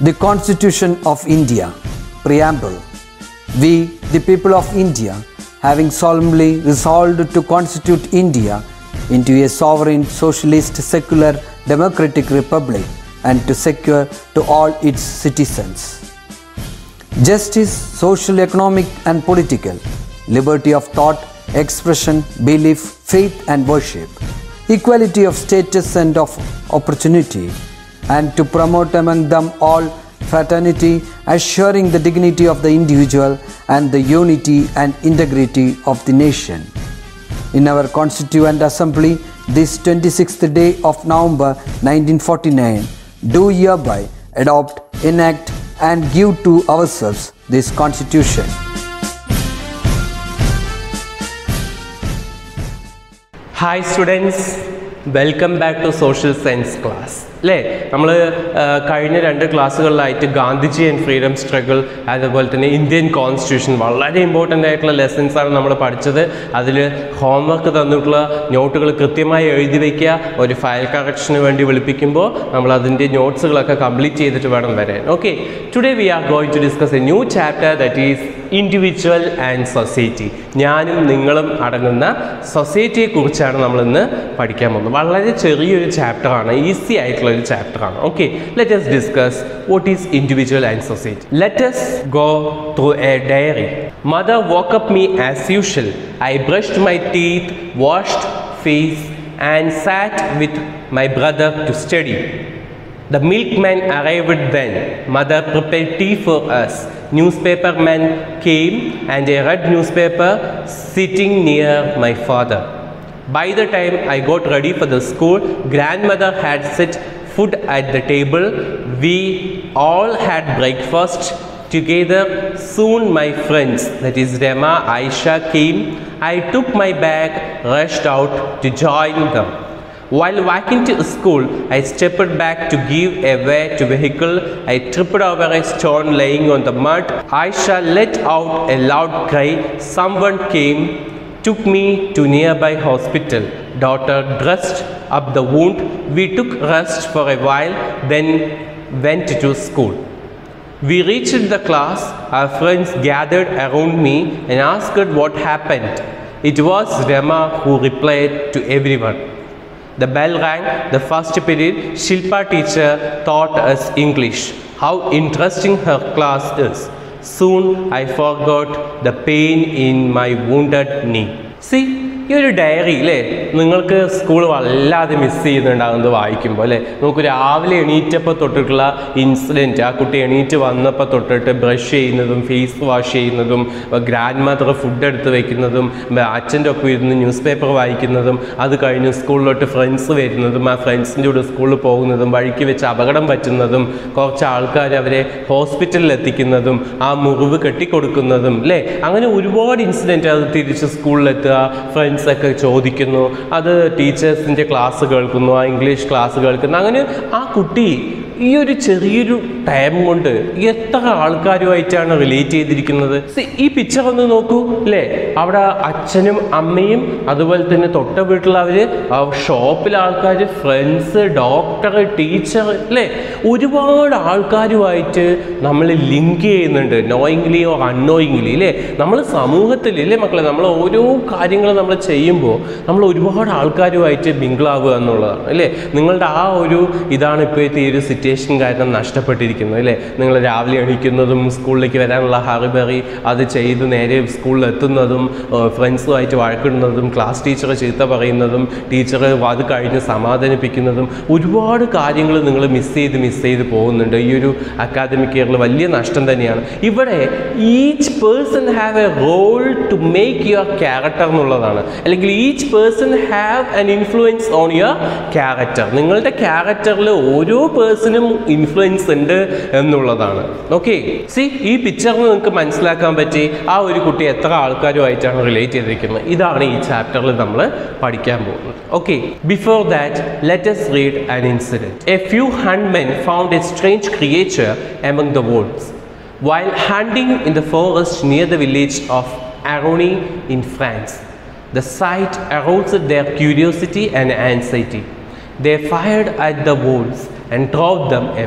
The Constitution of India, Preamble. We, the people of India, having solemnly resolved to constitute India into a sovereign, socialist, secular, democratic republic and to secure to all its citizens justice, social, economic, and political, liberty of thought, expression, belief, faith, and worship, equality of status and of opportunity, and to promote among them all fraternity, assuring the dignity of the individual and the unity and integrity of the nation. In our Constituent Assembly, this 26th day of November 1949, do hereby adopt, enact, and give to ourselves this Constitution. Hi students welcome back to social science class അല്ലേ നമ്മൾ കഴിഞ്ഞ രണ്ട് ക്ലാസ്സുകളിലായിട്ട് Gandhiji and freedom struggle അതുപോലെ തന്നെ Indian constitution വളരെ important ആയിട്ടുള്ള lessons ആണ് നമ്മൾ പഠിച്ചത് അതിൽ ഹോംവർക്ക് തന്നിട്ടുള്ള നോട്ടുകൾ കൃത്യമായി എഴുതി വയ്ക്കുക ഒരു ഫയൽ കറക്ഷന് വേണ്ടി വിളിപ്പിക്കുമ്പോൾ നമ്മൾ അതിൻ്റെ നോട്ട്സുകളൊക്കെ കംപ്ലീറ്റ് ചെയ്തിട്ട് വേണം വരാൻ okay today we are going to discuss a new chapter that is individual and society ഞാനും നിങ്ങളും അടങ്ങുന്ന സൊസൈറ്റിയെ കുറിച്ചാണ് നമ്മൾ ഇന്ന് പഠിക്കാൻ പോകുന്നത് വളരെ ചെറിയൊരു ചാപ്റ്ററാണ് ഈസി ആയിട്ടുള്ള ഒരു ചാപ്റ്ററാണ് okay let's discuss what is individual and society let's go through a diary mother woke up me as usual I brushed my teeth washed face and sat with my brother to study The milkman arrived then. Mother prepared tea for us. Newspaper man came and a red newspaper sitting near my father. By the time I got ready for the school, grandmother had set food at the table. We all had breakfast together. Soon my friends, that is Rema, Aisha, came. I took my bag, rushed out to join them. While walking to school, I stepped back to give a way to vehicle. I tripped over a stone laying on the mud. Aisha let out a loud cry. Someone came, took me to nearby hospital. Daughter dressed up the wound. We took rest for a while, then went to school. We reached the class. Our friends gathered around me and asked what happened. It was Rema who replied to everyone. The bell rang, the first period, Shilpa teacher taught us English. How interesting her class is. Soon I forgot the pain in my wounded knee. See, ഈ ഒരു diary അല്ലേ നിങ്ങൾക്ക് school വല്ലാതെ miss ചെയ്യുന്നുണ്ടാകുന്നത് വായിക്കുമ്പോൾ അല്ലേ നമുക്ക് രാവിലെ എണീറ്റപ്പോൾ തൊട്ടിട്ടുള്ള incident ആ കുട്ടി എണീറ്റ് വന്നപ്പോൾ തൊട്ടിട്ട് ബ്രഷ് ചെയ്യുന്നതും ഫേസ് വാഷ് ചെയ്യുന്നതും ഗ്രാൻഡ് മദർ ഫുഡ് എടുത്ത് വെക്കുന്നതും അച്ഛൻ്റെ ഒപ്പം ഇരുന്ന് ന്യൂസ് പേപ്പർ വായിക്കുന്നതും അത് കഴിഞ്ഞ് സ്കൂളിലോട്ട് ഫ്രണ്ട്സ് വരുന്നതും ആ ഫ്രണ്ട്സിൻ്റെ കൂടെ സ്കൂളിൽ പോകുന്നതും വഴിക്ക് വെച്ച് അപകടം പറ്റുന്നതും കുറച്ച് ആൾക്കാർ അവരെ ഹോസ്പിറ്റലിൽ എത്തിക്കുന്നതും ആ മുറിവ് കെട്ടിക്കൊടുക്കുന്നതും അല്ലേ അങ്ങനെ ഒരുപാട് ഇൻസിഡൻറ്റ് അത് തിരിച്ച് സ്കൂളിലെത്തുക ഫ്രണ്ട്സൊക്കെ ചോദിക്കുന്നു അത് ടീച്ചേഴ്സിൻ്റെ ക്ലാസ് കേൾക്കുന്നു ആ ഇംഗ്ലീഷ് ക്ലാസ് കേൾക്കുന്നു അങ്ങനെ ആ കുട്ടി ഈ ഒരു ചെറിയൊരു ടൈം കൊണ്ട് എത്ര ആൾക്കാരുമായിട്ടാണ് റിലേറ്റ് ചെയ്തിരിക്കുന്നത് See, ഈ പിക്ചർ ഒന്ന് നോക്കൂ അല്ലേ അവിടെ അച്ഛനും അമ്മയും അതുപോലെ തന്നെ തൊട്ട വീട്ടിലുള്ളവർ ആ ഷോപ്പിലെ ആൾക്കാർ ഫ്രണ്ട്സ് ഡോക്ടർ ടീച്ചർ അല്ലേ ഒരുപാട് ആൾക്കാരുമായിട്ട് നമ്മൾ ലിങ്ക് ചെയ്യുന്നുണ്ട് നോയിങ്ലി ഓർ അൺനോയിങ്ലി അല്ലേ നമ്മൾ സമൂഹത്തിൽ അല്ലേ മക്കളെ നമ്മൾ ഓരോ കാര്യങ്ങൾ നമ്മൾ ചെയ്യുമ്പോൾ നമ്മൾ ഒരുപാട് ആൾക്കാരുമായിട്ട് മിങ്കിളാവുക എന്നുള്ളതാണ് അല്ലേ നിങ്ങളുടെ ആ ഒരു ഇതാണ് ഇപ്പോഴത്തെ ഈ ഒരു സിറ്റുവേഷൻ കാരണം നഷ്ടപ്പെട്ടിരിക്കുന്നത് അല്ലേ നിങ്ങൾ രാവിലെ എണീക്കുന്നതും സ്കൂളിലേക്ക് വരാനുള്ള ഹറിബറി അത് ചെയ്ത് നേരെ സ്കൂളിൽ എത്തുന്നതും ഫ്രണ്ട്സുമായിട്ട് വഴക്കിടുന്നതും ക്ലാസ് ടീച്ചർ ചീത്ത പറയുന്നതും ടീച്ചർ അത് കഴിഞ്ഞ് സമാധാനിപ്പിക്കുന്നതും ഒരുപാട് കാര്യങ്ങൾ നിങ്ങൾ മിസ് ചെയ്ത് മിസ് ചെയ്ത് പോകുന്നുണ്ട് ഈ ഒരു അക്കാദമിക് ഇയറിൽ വലിയ നഷ്ടം തന്നെയാണ് ഇവിടെ each person have a role to make your character എന്നുള്ളതാണ് അല്ലെങ്കിൽ each person have an influence on your character നിങ്ങളുടെ ക്യാരക്ടറിൽ ഓരോ പേഴ്സണും ഇൻഫ്ലുവൻസ് ഉണ്ട് എന്നുള്ളതാണ് ഓക്കെ സി ഈ പിക്ചറിൽ നിങ്ങൾക്ക് മനസ്സിലാക്കാൻ പറ്റി ആ ഒരു കുട്ടി എത്ര ആൾക്കാരുമായിട്ടാണ് റിലേറ്റ് ചെയ്തിരിക്കുന്നത് ഇതാണ് ഈ ചാപ്റ്ററിൽ നമ്മൾ പഠിക്കാൻ പോകുന്നത് okay before that let us read an incident a few ഹൺമെൻ found a strange creature among the woods while hunting in the forest near the village of Aroni in France. The sight aroused their curiosity and anxiety. They fired at the wolves and drove them away.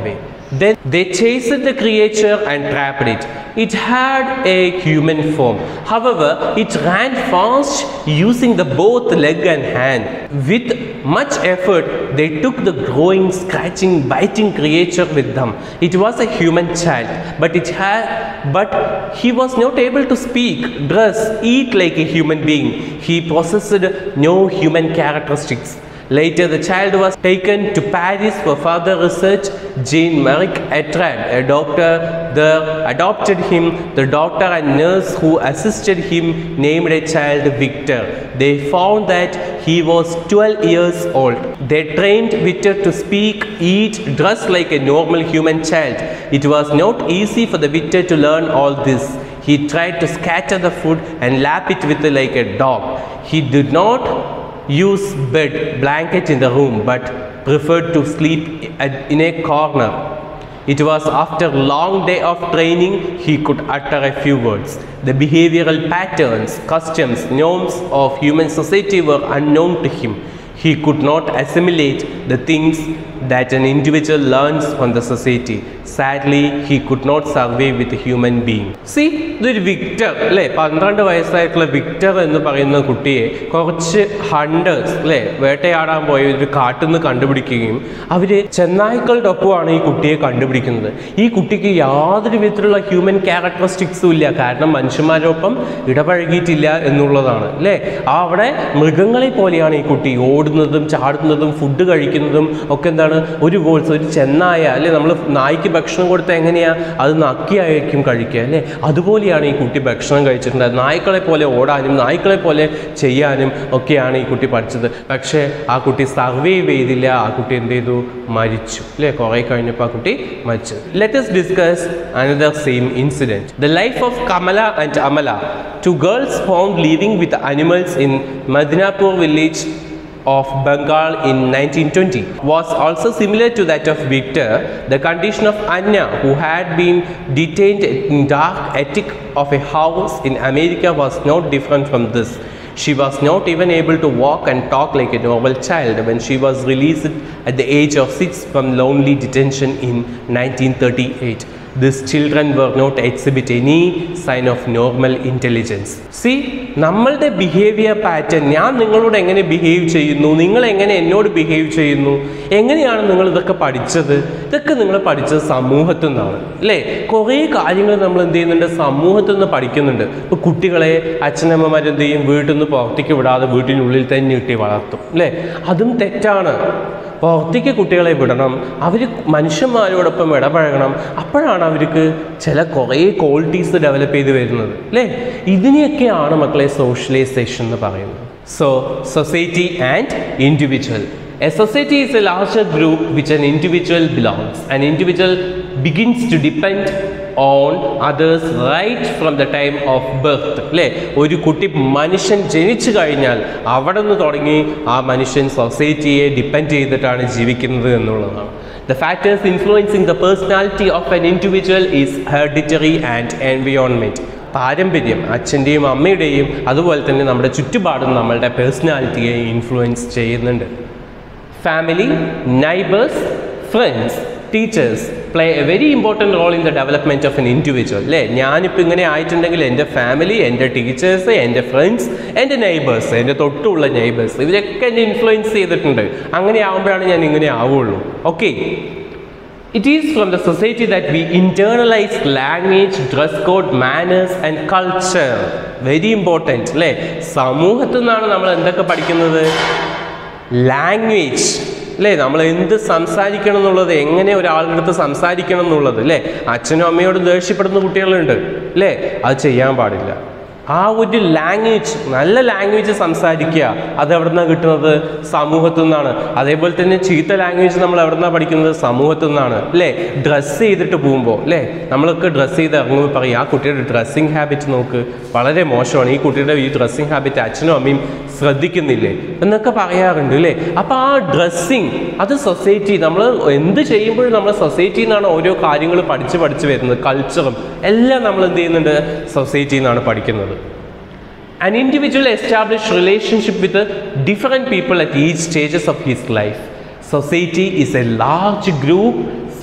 Then they chased the creature and trapped it. It had a human form. However, it ran fast using the both leg and hand. With much effort, they took the growing, scratching, biting creature with them. It was a human child, but it had but he was not able to speak, dress, eat like a human being. He possessed no human characteristics. Later, the child was taken to Paris for further research. Jean Marie Etrand, a doctor there, adopted him. The doctor and nurse who assisted him named a child Victor. They found that he was 12 years old. They trained Victor to speak, eat, dress like a normal human child. It was not easy for the Victor to learn all this. He tried to scatter the food and lap it with like a dog. He did not use bed blanket in the room but preferred to sleep at- in a corner it was after long day of training he could utter a few words the behavioral patterns customs norms of human society were unknown to him he could not assimilate the things that an individual learns from the society sadly he could not survive with a human being see ഇതൊരു Victor അല്ലേ പന്ത്രണ്ട് വയസ്സായിട്ടുള്ള Victor എന്ന് പറയുന്ന കുട്ടിയെ കുറച്ച് hunters അല്ലേ വേട്ടയാടാൻ പോയ ഒരു കാട്ടിൽ നിന്ന് കണ്ടുപിടിക്കുകയും അവർ ചെന്നായ്ക്കളുടെ ഒപ്പമാണ് ഈ കുട്ടിയെ കണ്ടുപിടിക്കുന്നത് ഈ കുട്ടിക്ക് യാതൊരു വിധത്തിലുള്ള ഹ്യൂമൻ ക്യാരക്ടറിസ്റ്റിക്സും ഇല്ല കാരണം മനുഷ്യന്മാരൊപ്പം ഇടപഴകിയിട്ടില്ല എന്നുള്ളതാണ് അല്ലേ ആ അവിടെ മൃഗങ്ങളെ പോലെയാണ് ഈ കുട്ടി ഓടുന്നതും ചാടുന്നതും ഫുഡ് കഴിക്കുന്നതും ഒക്കെ എന്താണ് ഒരു ഗോൾസ് ഒരു ചെന്നായ അല്ലേ നമ്മൾ നായ്ക്ക് ഭക്ഷണം കൊടുത്താൽ എങ്ങനെയാ അത് നക്കിയായിരിക്കും കഴിക്കുക അല്ലേ അതുപോലെയാണ് ഈ കുട്ടി ഭക്ഷണം കഴിച്ചിട്ടുണ്ട് നായ്ക്കളെ പോലെ ഓടാനും നായ്ക്കളെ പോലെ ചെയ്യാനും ഒക്കെയാണ് ഈ കുട്ടി പഠിച്ചത് പക്ഷേ ആ കുട്ടി സർവൈവ് ചെയ്തില്ല ആ കുട്ടി എന്ത് ചെയ്തു മരിച്ചു അല്ലേ കുറേ കഴിഞ്ഞപ്പോൾ ആ കുട്ടി മരിച്ചു let's discuss another same incident the life of Kamala and Amala two girls found living with animals in Midnapore village of Bengal in 1920 was also similar to that of Victor. The condition of Anya, who had been detained in dark attic of a house in America, was not different from this. She was not even able to walk and talk like a normal child when she was released at the age of six from lonely detention in 1938. These children were not exhibit any sign of normal intelligence. See, നമ്മളുടെ behaviour pattern ഞാൻ നിങ്ങളോട് എങ്ങനെ behave ചെയ്യുന്നു നിങ്ങൾ എങ്ങനെ എന്നോട് behave ചെയ്യുന്നു എങ്ങനെയാണ് നിങ്ങൾ ഇതൊക്കെ പഠിച്ചത് ഇതൊക്കെ നിങ്ങൾ പഠിച്ചത് സമൂഹത്തിൽ നിന്നാണ് അല്ലേ കുറേ കാര്യങ്ങൾ നമ്മൾ എന്ത് ചെയ്യുന്നുണ്ട് സമൂഹത്തിൽ നിന്ന് പഠിക്കുന്നുണ്ട് ഇപ്പോൾ കുട്ടികളെ അച്ഛനമ്മമാർ എന്ത് ചെയ്യും വീട്ടിൽ നിന്ന് പുറത്തേക്ക് വിടാതെ വീട്ടിനുള്ളിൽ തന്നെ ഇട്ടി വളർത്തും അല്ലേ അതും തെറ്റാണ് പുറത്തേക്ക് കുട്ടികളെ വിടണം അവർ മനുഷ്യന്മാരോടൊപ്പം ഇടപഴകണം അപ്പോഴാണ് അവർക്ക് ചില കുറേ ക്വാളിറ്റീസ് ഡെവലപ്പ് ചെയ്ത് വരുന്നത് അല്ലേ ഇതിനെയൊക്കെയാണ് മക്കളെ സോഷ്യലൈസേഷൻ എന്ന് പറയുന്നത് so society and individual A society is a larger group which an individual belongs. An individual begins to depend on others right from the time of birth. അല്ലേ ഒരു കുട്ടി മനുഷ്യൻ ജനിച്ചു കഴിഞ്ഞാൽ അവിടെ നിന്ന് തുടങ്ങി ആ മനുഷ്യൻ സൊസൈറ്റിയെ ഡിപ്പെൻഡ് ചെയ്തിട്ടാണ് ജീവിക്കുന്നത് എന്നുള്ളതാണ് The factors influencing the personality of an individual is hereditary and environment. പാരമ്പര്യം അച്ഛൻ്റെയും അമ്മയുടെയും അതുപോലെ തന്നെ നമ്മുടെ ചുറ്റുപാടും നമ്മളുടെ പേഴ്സണാലിറ്റിയെ ഇൻഫ്ലുവൻസ് ചെയ്യുന്നുണ്ട് family, neighbors, friends, teachers play a very important role in the development of an individual. അല്ലേ ഞാനിപ്പോൾ ഇങ്ങനെ ആയിട്ടുണ്ടെങ്കിൽ എൻ്റെ ഫാമിലി എൻ്റെ ടീച്ചേഴ്സ് എൻ്റെ ഫ്രണ്ട്സ് എൻ്റെ നെയ്ബേഴ്സ് എൻ്റെ തൊട്ടുള്ള നെയ്ബേഴ്സ് ഇവരൊക്കെ എന്നെ ഇൻഫ്ലുവൻസ് ചെയ്തിട്ടുണ്ട് അങ്ങനെ ആകുമ്പോഴാണ് ഞാൻ ഇങ്ങനെ ആവുള്ളൂ okay It is from the society that we internalize language, dress code, manners and culture. Very important അല്ലേ സമൂഹത്തിൽ നിന്നാണ് നമ്മൾ എന്തൊക്കെ പഠിക്കുന്നത് ലാംഗ്വേജ് അല്ലേ നമ്മൾ എന്ത് സംസാരിക്കണം എന്നുള്ളത് എങ്ങനെ ഒരാളുടെ അടുത്ത് സംസാരിക്കണം എന്നുള്ളത് അല്ലേ അച്ഛനും അമ്മയോട് ദേഷ്യപ്പെടുന്ന കുട്ടികളുണ്ട് അല്ലേ അത് ചെയ്യാൻ പാടില്ല ആ ഒരു ലാംഗ്വേജ് നല്ല ലാംഗ്വേജ് സംസാരിക്കുക അത് എവിടെ നിന്നാണ് കിട്ടുന്നത് സമൂഹത്തിൽ നിന്നാണ് അതേപോലെ തന്നെ ചീത്ത ലാംഗ്വേജ് നമ്മൾ എവിടെ നിന്നാണ് പഠിക്കുന്നത് സമൂഹത്തിൽ നിന്നാണ് അല്ലേ ഡ്രസ്സ് ചെയ്തിട്ട് പോകുമ്പോൾ അല്ലേ നമ്മളൊക്കെ ഡ്രസ്സ് ചെയ്ത് ഇറങ്ങുമ്പോൾ പറയും ആ കുട്ടിയുടെ ഡ്രസ്സിങ് ഹാബിറ്റ് നോക്ക് വളരെ മോശമാണ് ഈ കുട്ടിയുടെ ഈ ഡ്രസ്സിങ് ഹാബിറ്റ് അച്ഛനും അമ്മയും ശ്രദ്ധിക്കുന്നില്ലേ എന്നൊക്കെ പറയാറുണ്ട് അല്ലേ അപ്പോൾ ആ ഡ്രസ്സിങ് അത് സൊസൈറ്റി നമ്മൾ എന്ത് ചെയ്യുമ്പോഴും നമ്മൾ സൊസൈറ്റിയിൽ നിന്നാണ് ഓരോ കാര്യങ്ങൾ പഠിച്ച് പഠിച്ച് വരുന്നത് കൾച്ചറും എല്ലാം നമ്മൾ എന്ത് ചെയ്യുന്നുണ്ട് സൊസൈറ്റിയിൽ നിന്നാണ് പഠിക്കുന്നത് An individual established relationship with uh, different people at each stages of his life. Society is a large group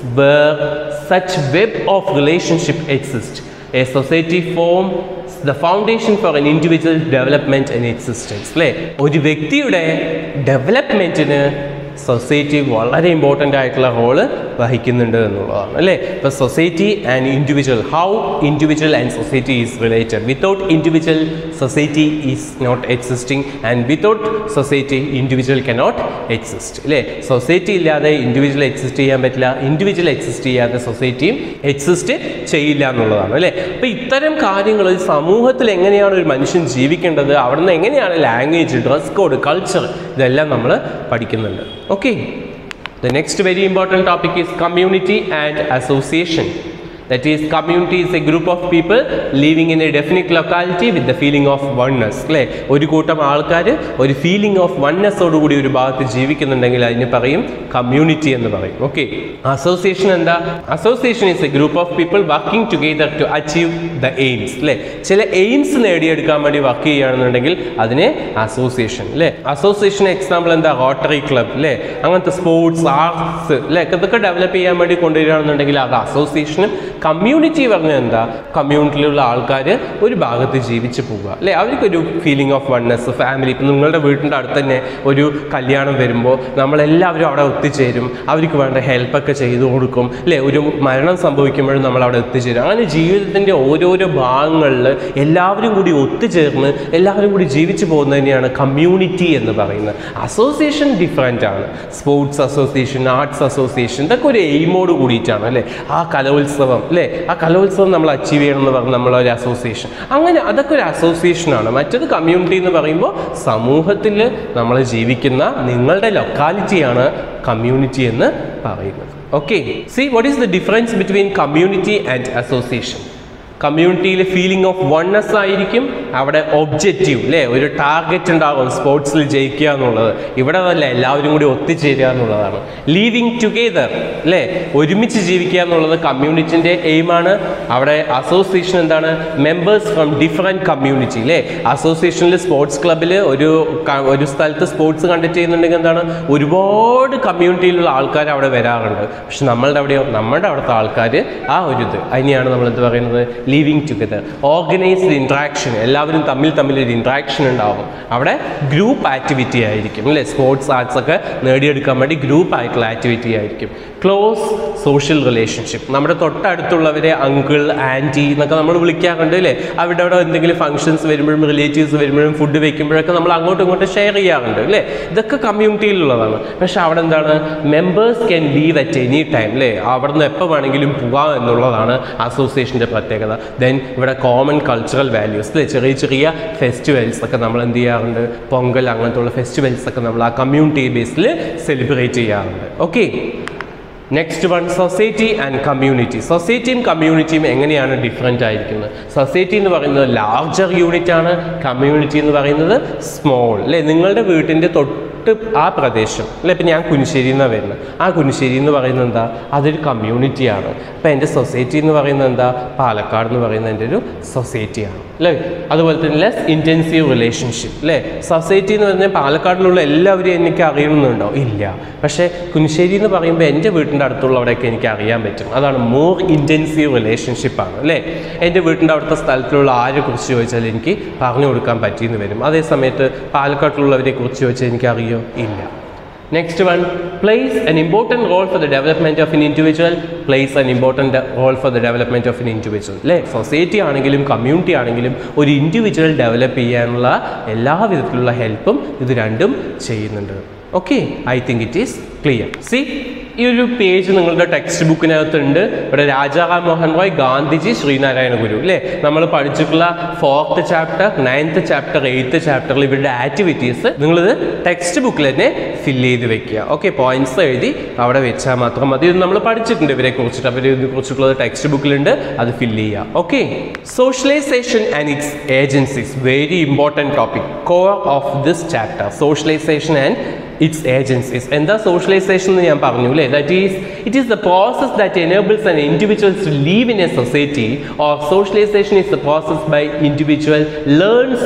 where such web of relationship exists. A society form the foundation for an individual development and existence. അല്ലേ ഒരു വ്യക്തിയുടെ ഡെവലപ്മെൻറ്റിന് society വളരെ important ആയിട്ടുള്ള role വഹിക്കുന്നുണ്ട് എന്നുള്ളതാണ് അല്ലേ ഇപ്പോൾ society and individual how individual and society is related without individual society is not existing and without society individual cannot exist അല്ലേ സൊസൈറ്റി ഇല്ലാതെ ഇൻഡിവിജ്വൽ എക്സിസ്റ്റ് ചെയ്യാൻ പറ്റില്ല ഇൻഡിവിജ്വൽ എക്സിസ്റ്റ് ചെയ്യാതെ സൊസൈറ്റിയും എക്സിസ്റ്റ് ചെയ്യില്ല എന്നുള്ളതാണ് അല്ലേ അപ്പോൾ ഇത്തരം കാര്യങ്ങൾ ഒരു സമൂഹത്തിൽ എങ്ങനെയാണ് ഒരു മനുഷ്യൻ ജീവിക്കേണ്ടത് അവിടെ നിന്ന് എങ്ങനെയാണ് ലാംഗ്വേജ് ഡ്രസ് കോഡ് കൾച്ചർ ഇതെല്ലാം നമ്മൾ പഠിക്കുന്നുണ്ട് okay The next very important topic is community and association. That is, community is a group of people living in a definite locality with the feeling of oneness. അല്ലേ ഒരു കൂട്ടം ആൾക്കാർ ഒരു feeling of വൺനെസ്സോടുകൂടി ഒരു ഭാഗത്ത് ജീവിക്കുന്നുണ്ടെങ്കിൽ അതിന് പറയും കമ്മ്യൂണിറ്റി എന്ന് പറയും ഓക്കെ അസോസിയേഷൻ എന്താ association is a group of people working together to achieve the aims അല്ലേ ചില എയിംസ് നേടിയെടുക്കാൻ വേണ്ടി വർക്ക് ചെയ്യുകയാണെന്നുണ്ടെങ്കിൽ അതിനെ അസോസിയേഷൻ അല്ലേ അസോസിയേഷൻ എക്സാമ്പിൾ എന്താ റോട്ടറി ക്ലബ് അല്ലേ അങ്ങനത്തെ സ്പോർട്സ് ആർട്സ് അല്ലേ ഇതൊക്കെ ഡെവലപ്പ് ചെയ്യാൻ വേണ്ടി കൊണ്ടുവരികയാണെന്നുണ്ടെങ്കിൽ അത് അസോസിയേഷനും കമ്മ്യൂണിറ്റി പറഞ്ഞാൽ എന്താ കമ്മ്യൂണിറ്റിയിലുള്ള ആൾക്കാർ ഒരു ഭാഗത്ത് ജീവിച്ച് പോവുക അല്ലേ അവർക്കൊരു ഫീലിംഗ് ഓഫ് വൺനെസ് ഫാമിലി ഇപ്പം നിങ്ങളുടെ വീട്ടിൻ്റെ അടുത്ത് തന്നെ ഒരു കല്യാണം വരുമ്പോൾ നമ്മളെല്ലാവരും അവിടെ ഒത്തുചേരും അവർക്ക് വേണ്ട ഹെൽപ്പൊക്കെ ചെയ്തു കൊടുക്കും അല്ലേ ഒരു മരണം സംഭവിക്കുമ്പോഴും നമ്മൾ അവിടെ എത്തിച്ചേരും അങ്ങനെ ജീവിതത്തിൻ്റെ ഓരോരോ ഭാഗങ്ങളിൽ എല്ലാവരും കൂടി ഒത്തുചേർന്ന് എല്ലാവരും കൂടി ജീവിച്ചു പോകുന്നതിനെയാണ് കമ്മ്യൂണിറ്റി എന്ന് പറയുന്നത് അസോസിയേഷൻ ഡിഫറെൻ്റ് ആണ് സ്പോർട്സ് അസോസിയേഷൻ ആർട്സ് അസോസിയേഷൻ ഇതൊക്കെ ഒരു എയിമോട് കൂടിയിട്ടാണ് അല്ലേ ആ കലോത്സവം അല്ലേ ആ കലോത്സവം നമ്മൾ അച്ചീവ് ചെയ്യണം എന്ന് പറഞ്ഞ് നമ്മളൊരു അസോസിയേഷൻ അങ്ങനെ അതൊക്കെ ഒരു അസോസിയേഷനാണ് മറ്റൊരു കമ്മ്യൂണിറ്റി എന്ന് പറയുമ്പോൾ സമൂഹത്തിൽ നമ്മൾ ജീവിക്കുന്ന നിങ്ങളുടെ ലൊക്കാലിറ്റിയാണ് കമ്മ്യൂണിറ്റി എന്ന് പറയുന്നത് okay see what is the difference between community and association കമ്മ്യൂണിറ്റിയിൽ ഫീലിംഗ് ഓഫ് വൺനെസ് ആയിരിക്കും അവിടെ ഒബ്ജക്റ്റീവ് അല്ലേ ഒരു ടാർഗറ്റ് ഉണ്ടാകും സ്പോർട്സിൽ ജയിക്കുക എന്നുള്ളത് ഇവിടെ അതല്ല എല്ലാവരും കൂടി ഒത്തുചേരുക എന്നുള്ളതാണ് ലീവിങ് ടുഗെദർ അല്ലേ ഒരുമിച്ച് ജീവിക്കുക എന്നുള്ളത് കമ്മ്യൂണിറ്റിൻ്റെ എയിമാണ് അവിടെ അസോസിയേഷൻ എന്താണ് മെമ്പേഴ്സ് ഫ്രം ഡിഫറെൻറ്റ് കമ്മ്യൂണിറ്റി അല്ലേ അസോസിയേഷനിൽ സ്പോർട്സ് ക്ലബ്ബിൽ ഒരു ക- ഒരു സ്ഥലത്ത് സ്പോർട്സ് കണ്ടക്ട് ചെയ്യുന്നുണ്ടെങ്കിൽ എന്താണ് ഒരുപാട് കമ്മ്യൂണിറ്റിയിലുള്ള ആൾക്കാർ അവിടെ വരാറുണ്ട് പക്ഷെ നമ്മളുടെ അവിടെയോ നമ്മുടെ അവിടുത്തെ ആൾക്കാർ ആ ഒരു ഇത് അതിനെയാണ് നമ്മൾ എന്ത് പറയുന്നത് ലിവിങ് ടുഗദർ ഓർഗനൈസ്ഡ് ഇൻട്രാക്ഷൻ എല്ലാവരും തമ്മിൽ തമ്മിൽ ഒരു ഇൻട്രാക്ഷൻ ഉണ്ടാവും അവിടെ ഗ്രൂപ്പ് ആക്ടിവിറ്റി ആയിരിക്കും അല്ലേ സ്പോർട്സ് ആർട്സ് ഒക്കെ നേടിയെടുക്കാൻ വേണ്ടി ഗ്രൂപ്പ് ആയിട്ടുള്ള ആക്ടിവിറ്റി ആയിരിക്കും ക്ലോസ് സോഷ്യൽ റിലേഷൻഷിപ്പ് നമ്മുടെ തൊട്ടടുത്തുള്ളവരെ അങ്കിൾ ആൻറ്റി എന്നൊക്കെ നമ്മൾ വിളിക്കാറുണ്ട് അല്ലേ അവിടെ അവിടെ എന്തെങ്കിലും ഫംഗ്ഷൻസ് വരുമ്പോഴും റിലേറ്റീവ്സ് വരുമ്പോഴും ഫുഡ് വെക്കുമ്പോഴൊക്കെ നമ്മൾ അങ്ങോട്ടും ഇങ്ങോട്ടും ഷെയർ ചെയ്യാറുണ്ട് അല്ലേ ഇതൊക്കെ കമ്മ്യൂണിറ്റിയിലുള്ളതാണ് പക്ഷെ അവിടെ എന്താണ് members can leave at any time അല്ലേ അവിടെ നിന്ന് എപ്പോൾ വേണമെങ്കിലും പോകാം എന്നുള്ളതാണ് അസോസിയേഷൻ്റെ പ്രത്യേകത ദെൻ ഇവിടെ കോമൺ കൾച്ചറൽ വാല്യൂസ് അല്ലേ ചെറിയ ചെറിയ ഫെസ്റ്റിവൽസ് ഒക്കെ നമ്മൾ എന്ത് ചെയ്യാറുണ്ട് പൊങ്കൽ അങ്ങനത്തെ ഉള്ള ഫെസ്റ്റിവൽസ് ഒക്കെ നമ്മൾ ആ കമ്മ്യൂണിറ്റി ബേസിൽ സെലിബ്രേറ്റ് ചെയ്യാറുണ്ട് okay next one society and community സൊസൈറ്റിയും കമ്മ്യൂണിറ്റിയും എങ്ങനെയാണ് ഡിഫറെൻ്റ് ആയിരിക്കുന്നത് സൊസൈറ്റി എന്ന് പറയുന്നത് ലാർജർ യൂണിറ്റ് ആണ് കമ്മ്യൂണിറ്റി എന്ന് പറയുന്നത് സ്മോൾ അല്ലേ നിങ്ങളുടെ വീട്ടിൻ്റെ തൊട്ട് ആ പ്രദേശം അല്ലെ ഇപ്പം ഞാൻ കുനിശ്ശേരി എന്നാണ് വരുന്നത് ആ കുനിശ്ശേരി എന്ന് പറയുന്നത് എന്താ അതൊരു കമ്മ്യൂണിറ്റിയാണ് അപ്പം എൻ്റെ സൊസൈറ്റി എന്ന് പറയുന്നത് എന്താ പാലക്കാട് എന്ന് പറയുന്നത് എൻ്റെ ഒരു സൊസൈറ്റിയാണ് അല്ലേ അതുപോലെ തന്നെ ലെസ് ഇൻറ്റൻസീവ് റിലേഷൻഷിപ്പ് അല്ലേ സൊസൈറ്റി എന്ന് പറഞ്ഞാൽ പാലക്കാടിലുള്ള എല്ലാവരെയും എനിക്ക് അറിയണമെന്നുണ്ടോ ഇല്ല പക്ഷേ കുനിശ്ശേരി എന്ന് പറയുമ്പോൾ എൻ്റെ വീട്ടിൻ്റെ അടുത്തുള്ളവരെയൊക്കെ എനിക്ക് അറിയാൻ പറ്റും അതാണ് മോർ ഇൻറ്റൻസീവ് റിലേഷൻഷിപ്പാണ് അല്ലേ എൻ്റെ വീട്ടിൻ്റെ അവിടുത്തെ സ്ഥലത്തിലുള്ള ആരെ കുറിച്ച് ചോദിച്ചാൽ എനിക്ക് പറഞ്ഞു കൊടുക്കാൻ പറ്റിയെന്ന് വരും അതേ സമയത്ത് പാലക്കാട്ടിലുള്ളവരെ കുറിച്ച് ചോദിച്ചാൽ എനിക്ക് അറിയോ ഇല്ല next one plays an important role for the development of in individual plays an important role for the development of in individual അല്ലേ സൊസൈറ്റി ആണെങ്കിലും കമ്മ്യൂണിറ്റി ആണെങ്കിലും ഒരു ഇൻഡിവിജ്വൽ ഡെവലപ്പ് ചെയ്യാനുള്ള എല്ലാ വിധത്തിലുള്ള ഹെൽപ്പും ഇത് രണ്ടും ചെയ്യുന്നുണ്ട് okay I think it is clear see ഈ ഒരു പേജ് നിങ്ങളുടെ ടെക്സ്റ്റ് ബുക്കിനകത്തുണ്ട് ഇവിടെ രാജാറാം മോഹൻ റോയ് ഗാന്ധിജി ശ്രീനാരായണ ഗുരു അല്ലേ നമ്മൾ പഠിച്ചിട്ടുള്ള fourth chapter ninth chapter eighth ചാപ്റ്ററിൽ ഇവരുടെ ആക്ടിവിറ്റീസ് നിങ്ങളിത് ടെക്സ്റ്റ് ബുക്കിൽ തന്നെ ഫില്ല് ചെയ്ത് വെക്കുക ഓക്കെ പോയിന്റ്സ് എഴുതി അവിടെ വെച്ചാൽ മാത്രം മതി ഇത് നമ്മൾ പഠിച്ചിട്ടുണ്ട് ഇവരെ കുറിച്ചിട്ട് അവരെ കുറിച്ചിട്ടുള്ളത് ടെക്സ്റ്റ് ബുക്കിലുണ്ട് അത് ഫില്ല് ചെയ്യുക ഓക്കെ socialisation and its agencies very important topic core of this chapter socialisation and its agencies എന്താ സോഷ്യലൈസേഷൻ എന്ന് ഞാൻ പറഞ്ഞു അല്ലേ that is it is the process that enables an individuals to live in a society or socialisation is the process by individual learns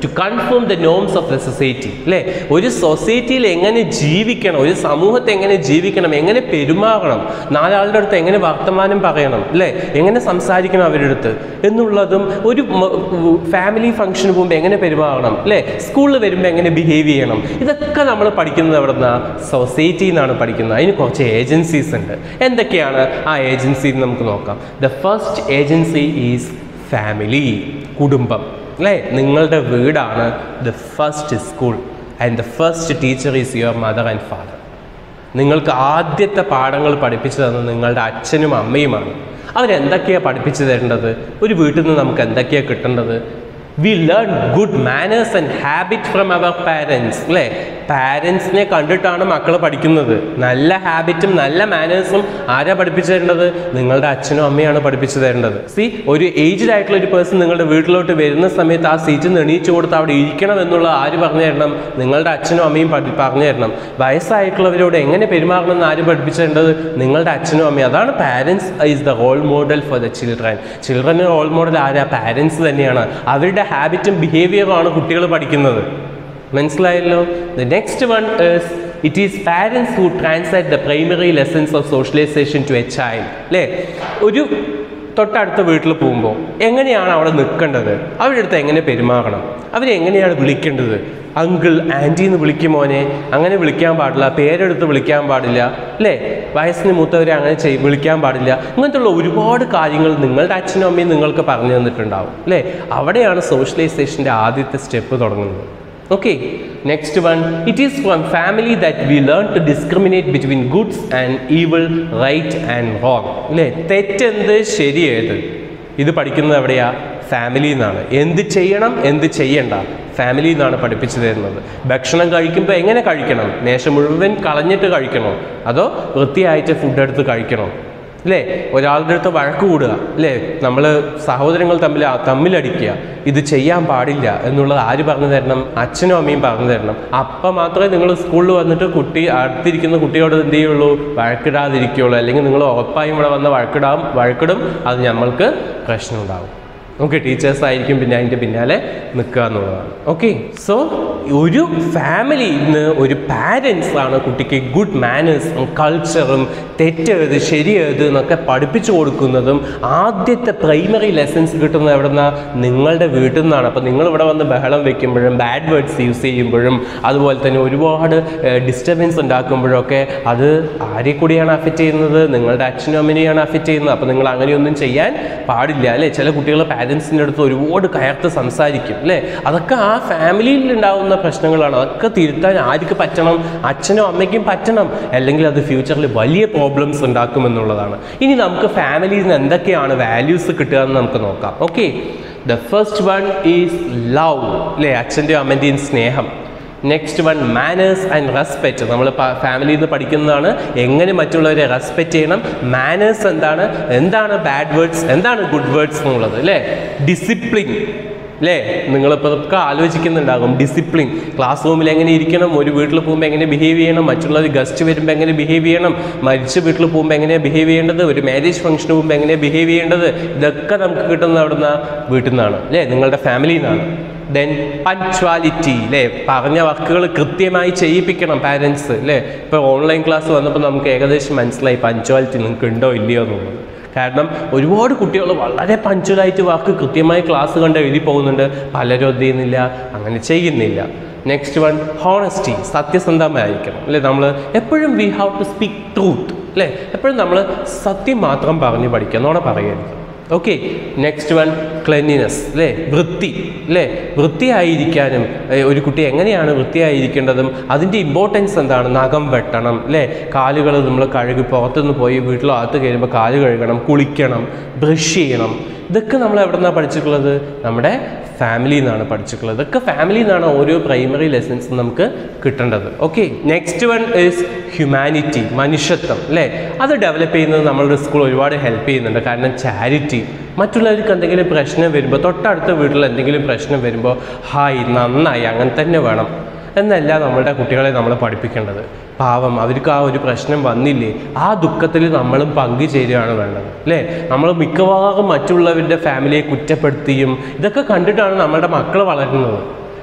to confirm the norms of the society അല്ലേ ഒരു സൊസൈറ്റിയിൽ എങ്ങനെ ജീവിക്കണം ഒരു സമൂഹത്തെ എങ്ങനെ ജീവിക്കണം എങ്ങനെ പെരുമാറണം നാലാളുടെ അടുത്ത് എങ്ങനെ വർത്തമാനം പറയണം അല്ലേ എങ്ങനെ സംസാരിക്കണം അവരുടെ അടുത്ത് എന്നുള്ളതും ഒരു ഫാമിലി ഫംഗ്ഷന് പോകുമ്പോൾ എങ്ങനെ പെരുമാറണം അല്ലേ സ്കൂളിൽ വരുമ്പോൾ എങ്ങനെ ബിഹേവ് ചെയ്യണം ഇതൊക്കെ നമ്മൾ പഠിക്കുന്നത് എവിടെ നിന്നാണ് സൊസൈറ്റിയിൽ നിന്നാണ് പഠിക്കുന്നത് അതിന് കുറച്ച് ഏജൻസീസ് ഉണ്ട് എന്തൊക്കെയാണ് ആ ഏജൻസി നമുക്ക് നോക്കാം the first agency is family കുടുംബം അല്ലേ നിങ്ങളുടെ വീടാണ് the first school and the first teacher is your mother and father നിങ്ങൾക്ക് ആദ്യത്തെ പാഠങ്ങൾ പഠിപ്പിച്ചു തന്നത് നിങ്ങളുടെ അച്ഛനും അമ്മയുമാണ് അവരെന്തൊക്കെയാണ് പഠിപ്പിച്ചു തരേണ്ടത് ഒരു വീട്ടിൽ നിന്ന് നമുക്ക് എന്തൊക്കെയാണ് കിട്ടേണ്ടത് we learn good manners and habit from our parents അല്ലേ പാരൻസിനെ കണ്ടിട്ടാണ് മക്കൾ പഠിക്കുന്നത് നല്ല ഹാബിറ്റും നല്ല മാനേഴ്സും ആരാ പഠിപ്പിച്ചു തരേണ്ടത് നിങ്ങളുടെ അച്ഛനും അമ്മയാണ് പഠിപ്പിച്ചു തരേണ്ടത് സി ഒരു ഏജ്ഡ് ആയിട്ടുള്ള ഒരു പേഴ്സൺ നിങ്ങളുടെ വീട്ടിലോട്ട് വരുന്ന സമയത്ത് ആ സീറ്റിൽ നിന്ന് എണീച്ചു കൊടുത്ത് അവിടെ ഇരിക്കണം എന്നുള്ള ആര് പറഞ്ഞു തരണം നിങ്ങളുടെ അച്ഛനും അമ്മയും പഠി- പറഞ്ഞു തരണം വയസ്സായിട്ടുള്ളവരോട് എങ്ങനെ പെരുമാറണം എന്ന് ആര് പഠിപ്പിച്ചു തരേണ്ടത് നിങ്ങളുടെ അച്ഛനും അമ്മയും അതാണ് parents is the role model for the children ചിൽഡ്രന് റോൾ മോഡൽ ആരാ പാരൻസ് തന്നെയാണ് അവരുടെ ഹാബിറ്റും ബിഹേവിയറും ആണ് കുട്ടികൾ പഠിക്കുന്നത് മനസ്സിലായല്ലോ the next one is it is parents who translate the primary lessons of socialization to a child അല്ലേ ഒരു തൊട്ടടുത്ത വീട്ടിൽ പോകുമ്പോൾ എങ്ങനെയാണ് അവിടെ നിൽക്കേണ്ടത് അവരുടെ അടുത്ത് എങ്ങനെ പെരുമാറണം അവരെ എങ്ങനെയാണ് വിളിക്കേണ്ടത് അങ്കിൾ ആൻറ്റി എന്ന് വിളിക്കും മോനെ അങ്ങനെ വിളിക്കാൻ പാടില്ല പേരെടുത്ത് വിളിക്കാൻ പാടില്ല അല്ലേ വയസ്സിന് മൂത്തവരെ അങ്ങനെ ചെയ് വിളിക്കാൻ പാടില്ല ഇങ്ങനത്തുള്ള ഒരുപാട് കാര്യങ്ങൾ നിങ്ങളുടെ അച്ഛനും അമ്മയും നിങ്ങൾക്ക് പറഞ്ഞു തന്നിട്ടുണ്ടാവും അല്ലേ അവിടെയാണ് സോഷ്യലൈസേഷൻ്റെ ആദ്യത്തെ സ്റ്റെപ്പ് തുടങ്ങുന്നത് Okay, next one. It is from family that we learn to discriminate between goods and evil, right and wrong. അല്ലേ തെറ്റെന്ത് ശരിയേത് ഇത് പഠിക്കുന്നത് എവിടെയാ ഫാമിലിയിൽ നിന്നാണ് എന്ത് ചെയ്യണം എന്ത് ചെയ്യണ്ട ഫാമിലിയിൽ നിന്നാണ് പഠിപ്പിച്ചു തരുന്നത് ഭക്ഷണം കഴിക്കുമ്പോൾ എങ്ങനെ കഴിക്കണം മേശ മുഴുവൻ കളഞ്ഞിട്ട് കഴിക്കണോ അതോ വൃത്തിയായിട്ട് ഫുഡ് എടുത്ത് കഴിക്കണോ അല്ലേ ഒരാളുടെ അടുത്ത് വഴക്ക് കൂടുക അല്ലേ നമ്മൾ സഹോദരങ്ങൾ തമ്മിൽ തമ്മിലടിക്കുക ഇത് ചെയ്യാൻ പാടില്ല എന്നുള്ളത് ആര് പറഞ്ഞു തരണം അച്ഛനും അമ്മയും പറഞ്ഞു തരണം അപ്പം മാത്രമേ നിങ്ങൾ സ്കൂളിൽ വന്നിട്ട് കുട്ടി അടുത്തിരിക്കുന്ന കുട്ടിയോട് എന്ത് ചെയ്യുള്ളൂ വഴക്കിടാതിരിക്കുകയുള്ളൂ അല്ലെങ്കിൽ നിങ്ങൾ ഉറപ്പായും ഇവിടെ വന്ന് വഴക്കിടാം വഴക്കിടും അത് നമ്മൾക്ക് പ്രശ്നം ഉണ്ടാകും ഓക്കെ ടീച്ചേഴ്സ് ആയിരിക്കും പിന്നെ അതിൻ്റെ പിന്നാലെ നിൽക്കുക എന്നുള്ളതാണ് ഓക്കെ സോ ഒരു ഫാമിലിയിൽ നിന്ന് ഒരു പാരൻസ് ആണ് കുട്ടിക്ക് ഗുഡ് മാനേഴ്സും കൾച്ചറും തെറ്റേത് ശരിയേത് എന്നൊക്കെ പഠിപ്പിച്ചു കൊടുക്കുന്നതും ആദ്യത്തെ പ്രൈമറി ലെസൺസ് കിട്ടുന്നത് എവിടെ നിന്നാണ് നിങ്ങളുടെ വീട്ടിൽ നിന്നാണ് അപ്പോൾ നിങ്ങൾ ഇവിടെ വന്ന് ബഹളം വെക്കുമ്പോഴും ബാഡ് വേർഡ്സ് യൂസ് ചെയ്യുമ്പോഴും അതുപോലെ തന്നെ ഒരുപാട് ഡിസ്റ്റർബൻസ് ഉണ്ടാക്കുമ്പോഴൊക്കെ അത് ആരെ കൂടിയാണ് അഫക്റ്റ് ചെയ്യുന്നത് നിങ്ങളുടെ അച്ഛനും അമ്മനെയാണ് അഫക്റ്റ് ചെയ്യുന്നത് അപ്പോൾ നിങ്ങൾ അങ്ങനെയൊന്നും ചെയ്യാൻ പാടില്ല അല്ലേ ചില കുട്ടികൾ പാരൻസിൻ്റെ അടുത്ത് ഒരുപാട് കയർത്ത് സംസാരിക്കും അല്ലേ അതൊക്കെ ആ ഫാമിലിയിൽ ഉണ്ടാകുന്ന പ്രശ്നങ്ങളാണ് അതൊക്കെ തിരുത്താൻ ആർക്ക് പറ്റണം അച്ഛനും അമ്മയ്ക്കും പറ്റണം അല്ലെങ്കിൽ അത് ഫ്യൂച്ചറിൽ വലിയ പ്രോബ്ലംസ് ഉണ്ടാക്കുമെന്നുള്ളതാണ് ഇനി നമുക്ക് ഫാമിലിയിൽ നിന്ന് എന്തൊക്കെയാണ് വാല്യൂസ് കിട്ടുക എന്ന് നമുക്ക് നോക്കാം okay the first one is love അല്ലേ അച്ഛൻ്റെയും അമ്മൻ്റെയും സ്നേഹം next one manners and respect നമ്മൾ ഫാമിലിയിൽ നിന്ന് പഠിക്കുന്നതാണ് എങ്ങനെ മറ്റുള്ളവരെ റെസ്പെക്റ്റ് ചെയ്യണം മാനേഴ്സ് എന്താണ് എന്താണ് ബാഡ് വേർഡ്സ് എന്താണ് ഗുഡ് വേർഡ്സ് എന്നുള്ളത് അല്ലേ ഡിസിപ്ലിൻ അല്ലേ നിങ്ങളിപ്പോൾ ഒക്കെ ആലോചിക്കുന്നുണ്ടാകും ഡിസിപ്ലിൻ ക്ലാസ് റൂമിൽ എങ്ങനെ ഇരിക്കണം ഒരു വീട്ടിൽ പോകുമ്പോൾ എങ്ങനെ ബിഹേവ് ചെയ്യണം മറ്റുള്ളവർ ഗസ്റ്റ് വരുമ്പോൾ എങ്ങനെ ബിഹേവ് ചെയ്യണം മരിച്ച വീട്ടിൽ പോകുമ്പോൾ എങ്ങനെയാണ് ബിഹേവ് ചെയ്യേണ്ടത് ഒരു മാരേജ് ഫംഗ്ഷന് പോകുമ്പോൾ എങ്ങനെയാണ് ബിഹേവ് ചെയ്യേണ്ടത് ഇതൊക്കെ നമുക്ക് കിട്ടുന്നത് അവിടെ നിന്നാണ് വീട്ടിൽ നിന്നാണ് അല്ലേ നിങ്ങളുടെ ഫാമിലിയിൽ നിന്നാണ് ദെൻ പഞ്ച്വാലിറ്റി അല്ലേ പറഞ്ഞ വർക്കുകൾ കൃത്യമായി ചെയ്യിപ്പിക്കണം പാരൻസ് അല്ലേ ഇപ്പോൾ ഓൺലൈൻ ക്ലാസ് വന്നപ്പോൾ നമുക്ക് ഏകദേശം മനസ്സിലായി പഞ്ച്വാലിറ്റി നിങ്ങൾക്ക് ഉണ്ടോ ഇല്ലയോ എന്നുള്ളത് കാരണം ഒരുപാട് കുട്ടികൾ വളരെ പഞ്ച്വലായിട്ട് വർക്ക് കൃത്യമായി ക്ലാസ് കണ്ട് എഴുതി പോകുന്നുണ്ട് പലരും എന്ത് ചെയ്യുന്നില്ല അങ്ങനെ ചെയ്യുന്നില്ല നെക്സ്റ്റ് വൺ ഹോണസ്റ്റി സത്യസന്ധമായിരിക്കണം അല്ലേ നമ്മൾ എപ്പോഴും we have to speak truth അല്ലേ എപ്പോഴും നമ്മൾ സത്യം മാത്രം പറഞ്ഞ് പഠിക്കുക എന്നോണ പറയരുത് ഓക്കെ നെക്സ്റ്റ് വൺ ക്ലെൻലിനെസ് അല്ലേ വൃത്തി അല്ലേ വൃത്തിയായിരിക്കാനും ഏ, ഒരു കുട്ടി എങ്ങനെയാണ് വൃത്തിയായിരിക്കേണ്ടതും അതിൻ്റെ ഇമ്പോർട്ടൻസ് എന്താണ് നഖം വെട്ടണം അല്ലേ കാലുകൾ നമ്മൾ കഴുകി പുറത്തുനിന്ന് പോയി വീട്ടിലോ അകത്ത് കയറുമ്പോൾ കാല് കഴുകണം കുളിക്കണം ബ്രഷ് ചെയ്യണം ഇതൊക്കെ നമ്മൾ എവിടെ നിന്നാണ് പഠിച്ചിട്ടുള്ളത് നമ്മുടെ ഫാമിലിയിൽ നിന്നാണ് പഠിച്ചിട്ടുള്ളത് ഇതൊക്കെ ഫാമിലിയിൽ നിന്നാണ് ഓരോ പ്രൈമറി ലെസൺസ് നമുക്ക് കിട്ടേണ്ടത് okay next one is humanity മനുഷ്യത്വം അല്ലേ അത് ഡെവലപ്പ് ചെയ്യുന്നത് നമ്മളുടെ സ്കൂൾ ഒരുപാട് ഹെൽപ്പ് ചെയ്യുന്നുണ്ട് കാരണം ചാരിറ്റി മറ്റുള്ളവർക്ക് എന്തെങ്കിലും പ്രശ്നം വരുമ്പോൾ തൊട്ടടുത്ത വീട്ടിൽ എന്തെങ്കിലും പ്രശ്നം വരുമ്പോൾ ഹായ് നന്നായി അങ്ങനെ തന്നെ വേണം എന്നല്ല നമ്മളുടെ കുട്ടികളെ നമ്മൾ പഠിപ്പിക്കേണ്ടത് പാവം അവർക്ക് ആ ഒരു പ്രശ്നം വന്നില്ലേ ആ ദുഃഖത്തിൽ നമ്മളും പങ്കുചേരുകയാണ് വേണ്ടത് അല്ലേ നമ്മൾ മിക്കവാറും മറ്റുള്ളവരുടെ ഫാമിലിയെ കുറ്റപ്പെടുത്തിയും ഇതൊക്കെ കണ്ടിട്ടാണ് നമ്മളുടെ മക്കൾ വളരുന്നത്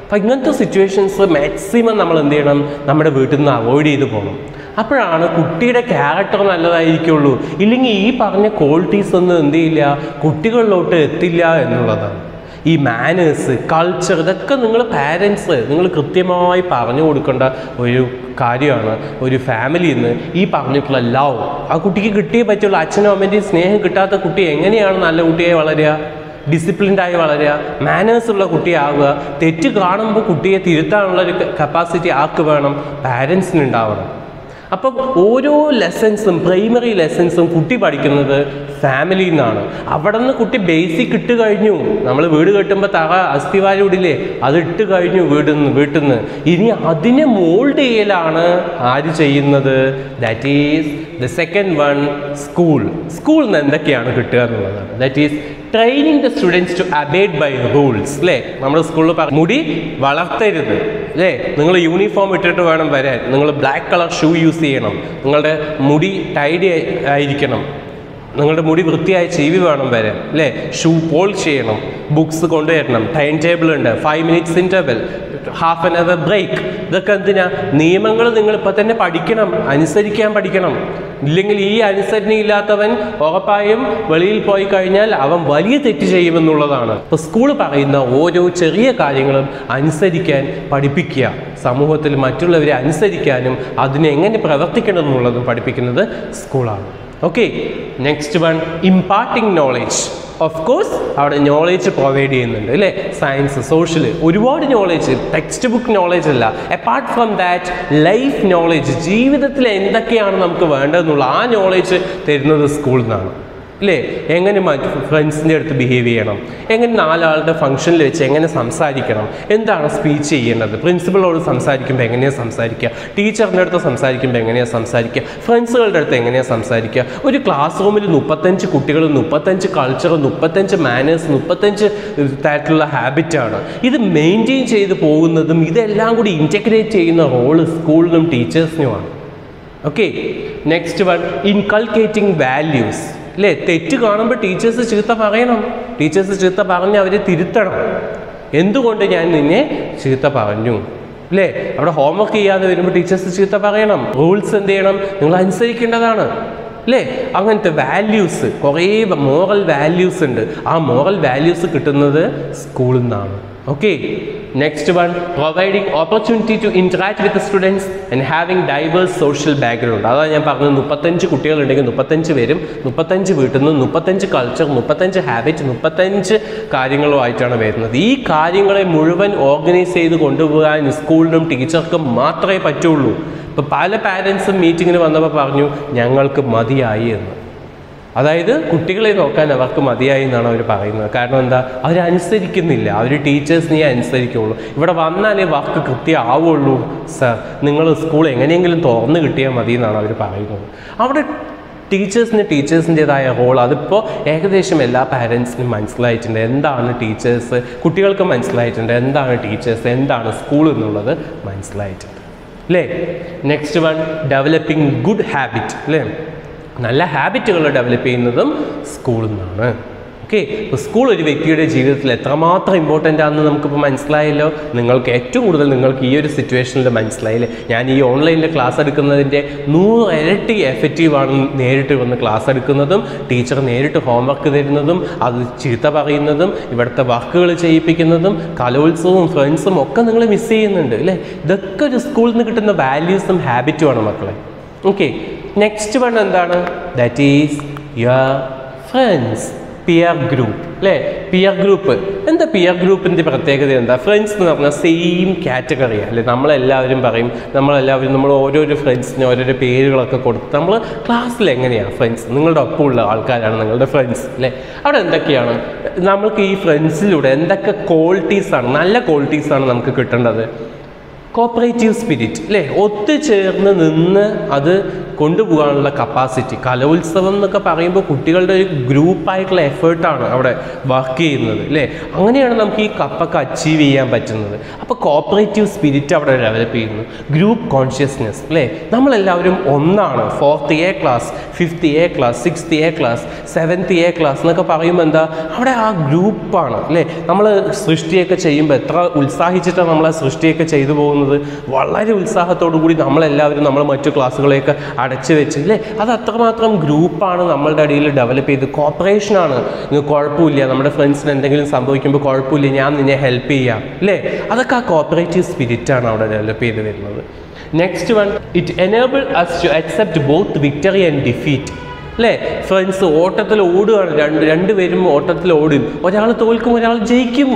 അപ്പം ഇങ്ങനത്തെ സിറ്റുവേഷൻസ് മാക്സിമം നമ്മൾ എന്ത് ചെയ്യണം നമ്മുടെ വീട്ടിൽ നിന്ന് അവോയ്ഡ് ചെയ്ത് പോകണം അപ്പോഴാണ് കുട്ടിയുടെ ക്യാരക്ടർ നല്ലതായിരിക്കുള്ളൂ ഇല്ലെങ്കിൽ ഈ പറഞ്ഞ ക്വാളിറ്റീസ് ഒന്നും എന്ത് ചെയ്യില്ല കുട്ടികളിലോട്ട് എത്തില്ല എന്നുള്ളതാണ് ഈ മാനേഴ്സ് കൾച്ചർ ഇതൊക്കെ നിങ്ങൾ പാരൻസ് നിങ്ങൾ കൃത്യമായി പറഞ്ഞു കൊടുക്കേണ്ട ഒരു കാര്യമാണ് ഒരു ഫാമിലിയിൽ നിന്ന് ഈ പറഞ്ഞിട്ടുള്ള ലവ് ആ കുട്ടിക്ക് കിട്ടിയേ പറ്റുള്ളൂ അച്ഛനും അമ്മേൻ്റെയും സ്നേഹം കിട്ടാത്ത കുട്ടി എങ്ങനെയാണ് നല്ല കുട്ടിയായി വളരുക ഡിസിപ്ലിൻഡ് ആയി വളരുക മാനേഴ്സ് ഉള്ള കുട്ടിയാവുക തെറ്റ് കാണുമ്പോൾ കുട്ടിയെ തിരുത്താനുള്ള ഒരു കപ്പാസിറ്റി ആർക്ക് വേണം പാരൻസിന് ഉണ്ടാവണം അപ്പം ഓരോ ലെസൺസും പ്രൈമറി ലെസൺസും കുട്ടി പഠിക്കുന്നത് ഫാമിലിയിൽ നിന്നാണ് അവിടെ നിന്ന് കുട്ടി ബേസിക് ഇട്ട് കഴിഞ്ഞു നമ്മൾ വീട് കെട്ടുമ്പോൾ തറ അസ്ഥിവാരം ഇടില്ലേ അത് ഇട്ട് കഴിഞ്ഞു വീട്ടിൽ നിന്ന് വീട്ടിൽ നിന്ന് ഇനി അതിനെ മോൾഡ് ചെയ്യലാണ് ആര് ചെയ്യുന്നത് that is the second one school സ്കൂളിൽ നിന്ന് എന്തൊക്കെയാണ് കിട്ടുക എന്നുള്ളതാണ് that is training the students to abide by rules അല്ലേ നമ്മുടെ സ്കൂളിൽ പറ മുടി വളർത്തരുത് അല്ലേ നിങ്ങൾ യൂണിഫോം ഇട്ടിട്ട് വേണം വരാൻ നിങ്ങൾ ബ്ലാക്ക് കളർ ഷൂ യൂസ് ചെയ്യണം നിങ്ങളുടെ മുടി ടൈഡി ആയിരിക്കണം നിങ്ങളുടെ മുടി വൃത്തിയായ ചെവി വേണം വരാൻ അല്ലേ ഷൂ പോളിഷ് ചെയ്യണം ബുക്സ് കൊണ്ടുവരണം ടൈം ടേബിൾ ഉണ്ട് five minutes interval half an hour break ഇതൊക്കെ എന്തിനാ നിയമങ്ങൾ നിങ്ങൾ ഇപ്പം തന്നെ പഠിക്കണം അനുസരിക്കാൻ പഠിക്കണം ഇല്ലെങ്കിൽ ഈ അനുസരണയില്ലാത്തവൻ ഉറപ്പായും വെളിയിൽ പോയി കഴിഞ്ഞാൽ അവൻ വലിയ തെറ്റ് ചെയ്യുമെന്നുള്ളതാണ് ഇപ്പോൾ സ്കൂൾ പറയുന്ന ഓരോ ചെറിയ കാര്യങ്ങളും അനുസരിക്കാൻ പഠിപ്പിക്കുക സമൂഹത്തിൽ മറ്റുള്ളവരെ അനുസരിക്കാനും അതിനെ എങ്ങനെ പ്രവർത്തിക്കണം എന്നുള്ളതും പഠിപ്പിക്കുന്നത് സ്കൂളാണ് okay next one imparting knowledge of course അവിടെ നോളേജ് പ്രൊവൈഡ് ചെയ്യുന്നുണ്ട് അല്ലേ സയൻസ് സോഷ്യൽ ഒരുപാട് നോളേജ് ടെക്സ്റ്റ് ബുക്ക് നോളേജ് അല്ല apart from that life knowledge ജീവിതത്തിൽ എന്തൊക്കെയാണ് നമുക്ക് വേണ്ടതെന്നുള്ള ആ നോളേജ് തരുന്നത് സ്കൂളിൽ നിന്നാണ് അല്ലേ എങ്ങനെ മറ്റ് ഫ്രണ്ട്സിൻ്റെ അടുത്ത് ബിഹേവ് ചെയ്യണം എങ്ങനെ നാലാളുടെ ഫംഗ്ഷനിൽ വെച്ച് എങ്ങനെ സംസാരിക്കണം എന്താണ് സ്പീച്ച് ചെയ്യേണ്ടത് പ്രിൻസിപ്പളോട് സംസാരിക്കുമ്പോൾ എങ്ങനെയാണ് സംസാരിക്കുക ടീച്ചറിൻ്റെ അടുത്ത് സംസാരിക്കുമ്പോൾ എങ്ങനെയാണ് സംസാരിക്കുക ഫ്രണ്ട്സുകളുടെ അടുത്ത് എങ്ങനെയാണ് സംസാരിക്കുക ഒരു ക്ലാസ് റൂമിൽ മുപ്പത്തഞ്ച് കുട്ടികൾ മുപ്പത്തഞ്ച് കൾച്ചർ മുപ്പത്തഞ്ച് മാനേഴ്സ് മുപ്പത്തഞ്ച് തരത്തിലുള്ള ഹാബിറ്റാണ് ഇത് മെയിൻറ്റെയിൻ ചെയ്ത് പോകുന്നതും ഇതെല്ലാം കൂടി ഇൻറ്റഗ്രേറ്റ് ചെയ്യുന്ന റോള് സ്കൂളിനും ടീച്ചേഴ്സിനുമാണ് okay next one inculcating values അല്ലേ തെറ്റ് കാണുമ്പോൾ ടീച്ചേഴ്സ് ചീത്ത പറയണം ടീച്ചേഴ്സ് ചീത്ത പറഞ്ഞ് അവരെ തിരുത്തണം എന്തുകൊണ്ട് ഞാൻ നിന്നെ ചീത്ത പറഞ്ഞു അല്ലേ അവിടെ ഹോംവർക്ക് ചെയ്യാതെ വരുമ്പോൾ ടീച്ചേഴ്സ് ചീത്ത പറയണം റൂൾസ് എന്ത് ചെയ്യണം നിങ്ങൾ അനുസരിക്കേണ്ടതാണ് അല്ലേ അങ്ങനത്തെ വാല്യൂസ് കുറേ മോറൽ വാല്യൂസ് ഉണ്ട് ആ മോറൽ വാല്യൂസ് കിട്ടുന്നത് സ്കൂളിൽ നിന്നാണ് okay next one providing opportunity to interact with students and having diverse social background അതാണ് ഞാൻ പറഞ്ഞത് മുപ്പത്തഞ്ച് കുട്ടികളുണ്ടെങ്കിൽ മുപ്പത്തഞ്ച് പേരും മുപ്പത്തഞ്ച് വീട്ടിൽ നിന്ന് മുപ്പത്തഞ്ച് കൾച്ചർ മുപ്പത്തഞ്ച് ഹാബിറ്റ് മുപ്പത്തഞ്ച് കാര്യങ്ങളുമായിട്ടാണ് വരുന്നത് ഈ കാര്യങ്ങളെ മുഴുവൻ ഓർഗനൈസ് ചെയ്ത് കൊണ്ടുപോകാൻ സ്കൂളിനും ടീച്ചർക്കും മാത്രമേ പറ്റുള്ളൂ ഇപ്പോൾ പല പാരൻസും മീറ്റിങ്ങിന് വന്നപ്പോൾ പറഞ്ഞു ഞങ്ങൾക്ക് മതിയായി എന്ന് അതായത് കുട്ടികളെ നോക്കാൻ അവർക്ക് മതിയായി എന്നാണ് അവർ പറയുന്നത് കാരണം എന്താ അവരനുസരിക്കുന്നില്ല അവർ ടീച്ചേഴ്സിനെ അനുസരിക്കുള്ളൂ ഇവിടെ വന്നാലേ വർക്ക് കൃത്യമാവുള്ളൂ സർ നിങ്ങൾ സ്കൂൾ എങ്ങനെയെങ്കിലും തുറന്ന് കിട്ടിയാൽ മതി എന്നാണ് അവർ പറയുന്നത് അവിടെ ടീച്ചേഴ്സിന് ടീച്ചേഴ്സിൻ്റെതായ റോൾ അതിപ്പോൾ ഏകദേശം എല്ലാ പാരൻസിനും മനസ്സിലായിട്ടുണ്ട് എന്താണ് ടീച്ചേഴ്സ് കുട്ടികൾക്ക് മനസ്സിലായിട്ടുണ്ട് എന്താണ് ടീച്ചേഴ്സ് എന്താണ് സ്കൂൾ എന്നുള്ളത് മനസ്സിലായിട്ടുണ്ട് അല്ലേ next one developing good habit അല്ലേ നല്ല ഹാബിറ്റുകൾ ഡെവലപ്പ് ചെയ്യുന്നതും സ്കൂളിൽ നിന്നാണ് ഓക്കെ ഇപ്പോൾ സ്കൂൾ ഒരു വ്യക്തിയുടെ ജീവിതത്തിൽ എത്രമാത്രം ഇമ്പോർട്ടൻ്റ് ആണെന്ന് നമുക്കിപ്പോൾ മനസ്സിലായല്ലോ നിങ്ങൾക്ക് ഏറ്റവും കൂടുതൽ നിങ്ങൾക്ക് ഈ ഒരു സിറ്റുവേഷനിൽ മനസ്സിലായില്ലേ ഞാൻ ഈ ഓൺലൈനിൽ ക്ലാസ് എടുക്കുന്നതിൻ്റെ നൂറ് ഇരട്ടി എഫക്റ്റീവ് ആണ് നേരിട്ട് വന്ന് ക്ലാസ് എടുക്കുന്നതും ടീച്ചർ നേരിട്ട് ഹോംവർക്ക് തരുന്നതും അത് ചീത്ത പറയുന്നതും ഇവിടുത്തെ വർക്കുകൾ ചെയ്യിപ്പിക്കുന്നതും കലോത്സവവും ഫ്രണ്ട്സും ഒക്കെ നിങ്ങൾ മിസ് ചെയ്യുന്നുണ്ട് അല്ലേ ഇതൊക്കെ ഒരു സ്കൂളിൽ നിന്ന് കിട്ടുന്ന വാല്യൂസും ഹാബിറ്റുമാണ് മക്കളെ ഓക്കെ നെക്സ്റ്റ് വൺ എന്താണ് that is your friends peer group അല്ലേ പിയർ ഗ്രൂപ്പ് എന്താ പിയർ ഗ്രൂപ്പിൻ്റെ പ്രത്യേകത എന്താ ഫ്രണ്ട്സ് എന്ന് പറഞ്ഞാൽ സെയിം കാറ്റഗറിയാണ് അല്ലേ നമ്മളെല്ലാവരും പറയും നമ്മളെല്ലാവരും നമ്മൾ ഓരോരോ ഫ്രണ്ട്സിന് ഓരോരോ പേരുകളൊക്കെ കൊടുത്ത് നമ്മൾ ക്ലാസ്സിൽ എങ്ങനെയാണ് ഫ്രണ്ട്സ് നിങ്ങളുടെ ഒപ്പമുള്ള ആൾക്കാരാണ് നിങ്ങളുടെ ഫ്രണ്ട്സ് അല്ലേ അവിടെ എന്തൊക്കെയാണ് നമുക്ക് ഈ ഫ്രണ്ട്സിലൂടെ എന്തൊക്കെ ക്വാളിറ്റീസാണ് നല്ല ക്വാളിറ്റീസാണ് നമുക്ക് കിട്ടേണ്ടത് കോപ്പറേറ്റീവ് സ്പിരിറ്റ് അല്ലേ ഒത്തുചേർന്ന് നിന്ന് അത് കൊണ്ടുപോകാനുള്ള കപ്പാസിറ്റി കലോത്സവം എന്നൊക്കെ പറയുമ്പോൾ കുട്ടികളുടെ ഒരു ഗ്രൂപ്പായിട്ടുള്ള എഫേർട്ടാണ് അവിടെ വർക്ക് ചെയ്യുന്നത് അല്ലേ അങ്ങനെയാണ് നമുക്ക് ഈ കപ്പൊക്കെ അച്ചീവ് ചെയ്യാൻ പറ്റുന്നത് അപ്പോൾ കോപ്പറേറ്റീവ് സ്പിരിറ്റ് അവിടെ ഡെവലപ്പ് ചെയ്യുന്നു ഗ്രൂപ്പ് കോൺഷ്യസ്നെസ് അല്ലേ നമ്മളെല്ലാവരും ഒന്നാണ് fourth A class fifth A class sixth A class seventh A class എന്നൊക്കെ പറയുമ്പോൾ എന്താ അവിടെ ആ ഗ്രൂപ്പാണ് അല്ലേ നമ്മൾ സൃഷ്ടിയൊക്കെ ചെയ്യുമ്പോൾ എത്ര ഉത്സാഹിച്ചിട്ടാണ് നമ്മൾ ആ സൃഷ്ടിയൊക്കെ ചെയ്തു പോകുന്നത് വളരെ ഉത്സാഹത്തോടു കൂടി നമ്മളെല്ലാവരും നമ്മൾ മറ്റു ക്ലാസ്സുകളെയൊക്കെ അടച്ചു വെച്ച് അല്ലേ അത് അത്രമാത്രം ഗ്രൂപ്പാണ് നമ്മളുടെ ഇടയിൽ ഡെവലപ്പ് ചെയ്ത് കോപ്പറേഷനാണ് ഇത് കുഴപ്പമില്ല നമ്മുടെ ഫ്രണ്ട്സിന് എന്തെങ്കിലും സംഭവിക്കുമ്പോൾ കുഴപ്പമില്ല ഞാൻ നിന്നെ ഹെൽപ്പ് ചെയ്യാം അല്ലേ അതൊക്കെ ആ കോപ്പറേറ്റീവ് സ്പിരിറ്റാണ് അവിടെ ഡെവലപ്പ് ചെയ്ത് വരുന്നത് next one it enable us to accept both victory and defeat അല്ലേ ഫ്രണ്ട്സ് ഓട്ടത്തിൽ ഓടുകയാണ് രണ്ട് രണ്ടുപേരും ഓട്ടത്തിൽ ഓടും ഒരാൾ തോൽക്കും ഒരാൾ ജയിക്കും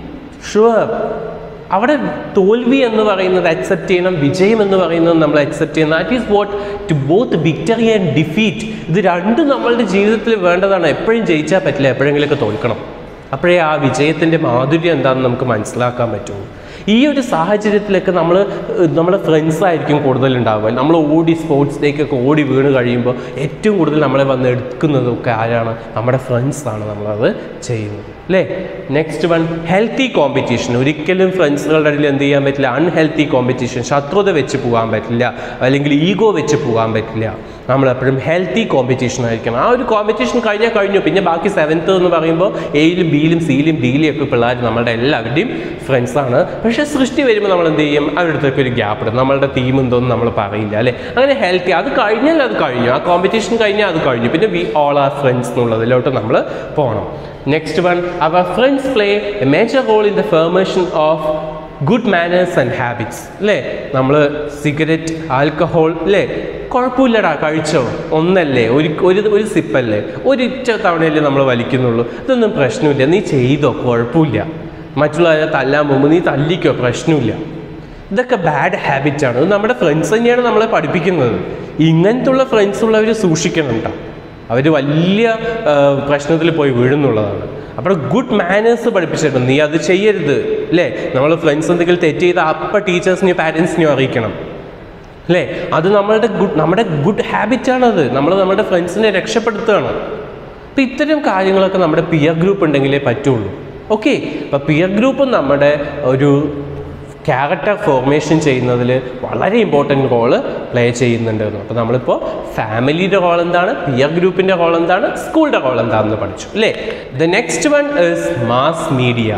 ഷുവർ അവിടെ തോൽവി എന്ന് പറയുന്നത് അക്സെപ്റ്റ് ചെയ്യണം വിജയം എന്ന് പറയുന്നത് നമ്മൾ അക്സെപ്റ്റ് ചെയ്യണം that is what to both victory and defeat ഇത് രണ്ടും നമ്മളുടെ ജീവിതത്തിൽ വേണ്ടതാണ് എപ്പോഴും ജയിച്ചാൽ പറ്റില്ല എപ്പോഴെങ്കിലുമൊക്കെ തോൽക്കണം അപ്പോഴേ ആ വിജയത്തിൻ്റെ മാധുര്യം എന്താണെന്ന് നമുക്ക് മനസ്സിലാക്കാൻ പറ്റുള്ളൂ ഈ ഒരു സാഹചര്യത്തിലൊക്കെ നമ്മൾ നമ്മുടെ ഫ്രണ്ട്സ് ആയിരിക്കും കൂടുതൽ ഉണ്ടാവുക നമ്മൾ ഓടി സ്പോർട്സ് ഡേക്കൊക്കെ ഓടി വീണ് കഴിയുമ്പോൾ ഏറ്റവും കൂടുതൽ നമ്മളെ വന്ന് എടുക്കുന്നതൊക്കെ ആരാണ് നമ്മുടെ ഫ്രണ്ട്സാണ് നമ്മളത് ചെയ്യുന്നത് അല്ലേ നെക്സ്റ്റ് വൺ ഹെൽത്തി കോമ്പറ്റീഷൻ ഒരിക്കലും ഫ്രണ്ട്സുകളുടെ ഇടയിൽ എന്ത് ചെയ്യാൻ പറ്റില്ല അൺഹെൽത്തി കോമ്പറ്റീഷൻ ശത്രുത വെച്ച് പോകാൻ പറ്റില്ല അല്ലെങ്കിൽ ഈഗോ വെച്ച് പോകാൻ പറ്റില്ല നമ്മൾ എപ്പോഴും ഹെൽത്തി കോമ്പറ്റീഷൻ ആയിരിക്കണം ആ ഒരു കോമ്പറ്റീഷൻ കഴിഞ്ഞാൽ കഴിഞ്ഞു പിന്നെ ബാക്കി സെവൻത്ത് എന്ന് പറയുമ്പോൾ എയിലും ബിയിലും സിയിലും ഡിയിലും ഒക്കെ പിള്ളേർ നമ്മളുടെ എല്ലാവരുടെയും ഫ്രണ്ട്സാണ് പക്ഷേ സൃഷ്ടി വരുമ്പോൾ നമ്മൾ എന്ത് ചെയ്യും അവരുടെ അടുത്തൊക്കെ ഒരു ഗ്യാപ്പ് ഇടും നമ്മളുടെ ടീം എന്തോന്നും നമ്മൾ പറയില്ല അല്ലേ അങ്ങനെ ഹെൽത്തി അത് കഴിഞ്ഞാൽ അത് കഴിഞ്ഞു ആ കോമ്പറ്റീഷൻ കഴിഞ്ഞാൽ അത് കഴിഞ്ഞു പിന്നെ വി ഓൾ ആർ ഫ്രണ്ട്സ് എന്നുള്ളതിലോട്ട് നമ്മൾ പോകണം next one our friends play a major role in the formation of good manners and habits അല്ലേ നമ്മൾ സിഗരറ്റ് ആൽക്കഹോൾ അല്ലേ കുഴപ്പമില്ലടാ കഴിച്ചോ ഒന്നല്ലേ ഒരു ഒരു ഒരു സിപ്പല്ലേ ഒരിറ്റ തവണയല്ലേ നമ്മൾ വലിക്കുന്നുള്ളൂ ഇതൊന്നും പ്രശ്നമില്ല നീ ചെയ്തോ കുഴപ്പമില്ല മറ്റുള്ളവരെ തല്ലാൻ പോകുമ്പോൾ നീ തല്ലിക്കോ പ്രശ്നമില്ല ഇതൊക്കെ ബാഡ് ഹാബിറ്റാണ് ഇത് നമ്മുടെ ഫ്രണ്ട്സ് തന്നെയാണ് നമ്മളെ പഠിപ്പിക്കുന്നത് ഇങ്ങനത്തുള്ള ഫ്രണ്ട്സ് ഉള്ളവർ സൂക്ഷിക്കണം കേട്ടോ അവർ വലിയ ആ, പ്രശ്നത്തിൽ പോയി വീഴുന്നുള്ളതാണ് അപ്പോൾ ഗുഡ് മാനേഴ്സ് പഠിപ്പിച്ചിട്ടുണ്ട് നീ അത് ചെയ്യരുത് അല്ലേ നമ്മൾ ഫ്രണ്ട്സ് എന്തെങ്കിലും തെറ്റ് ചെയ്താൽ അപ്പം ടീച്ചേഴ്സിനെയോ പാരൻസിനെയോ അറിയിക്കണം അല്ലേ അത് നമ്മളുടെ ഗുഡ് നമ്മുടെ ഗുഡ് ഹാബിറ്റാണത് നമ്മൾ നമ്മുടെ ഫ്രണ്ട്സിനെ രക്ഷപ്പെടുത്തുകയാണ് അപ്പം ഇത്തരം കാര്യങ്ങളൊക്കെ നമ്മുടെ പിയർ ഗ്രൂപ്പ് ഉണ്ടെങ്കിലേ പറ്റുള്ളൂ ഓക്കെ അപ്പം പിയർ ഗ്രൂപ്പ് നമ്മുടെ ഒരു ക്യാരക്ടർ ഫോർമേഷൻ ചെയ്യുന്നതിൽ വളരെ ഇമ്പോർട്ടൻറ്റ് റോള് പ്ലേ ചെയ്യുന്നുണ്ട് അപ്പോൾ നമ്മളിപ്പോൾ ഫാമിലിയുടെ റോൾ എന്താണ് പിയർ ഗ്രൂപ്പിൻ്റെ റോൾ എന്താണ് സ്കൂളിൻ്റെ റോൾ എന്താണെന്ന് പഠിച്ചു അല്ലേ the next one is mass media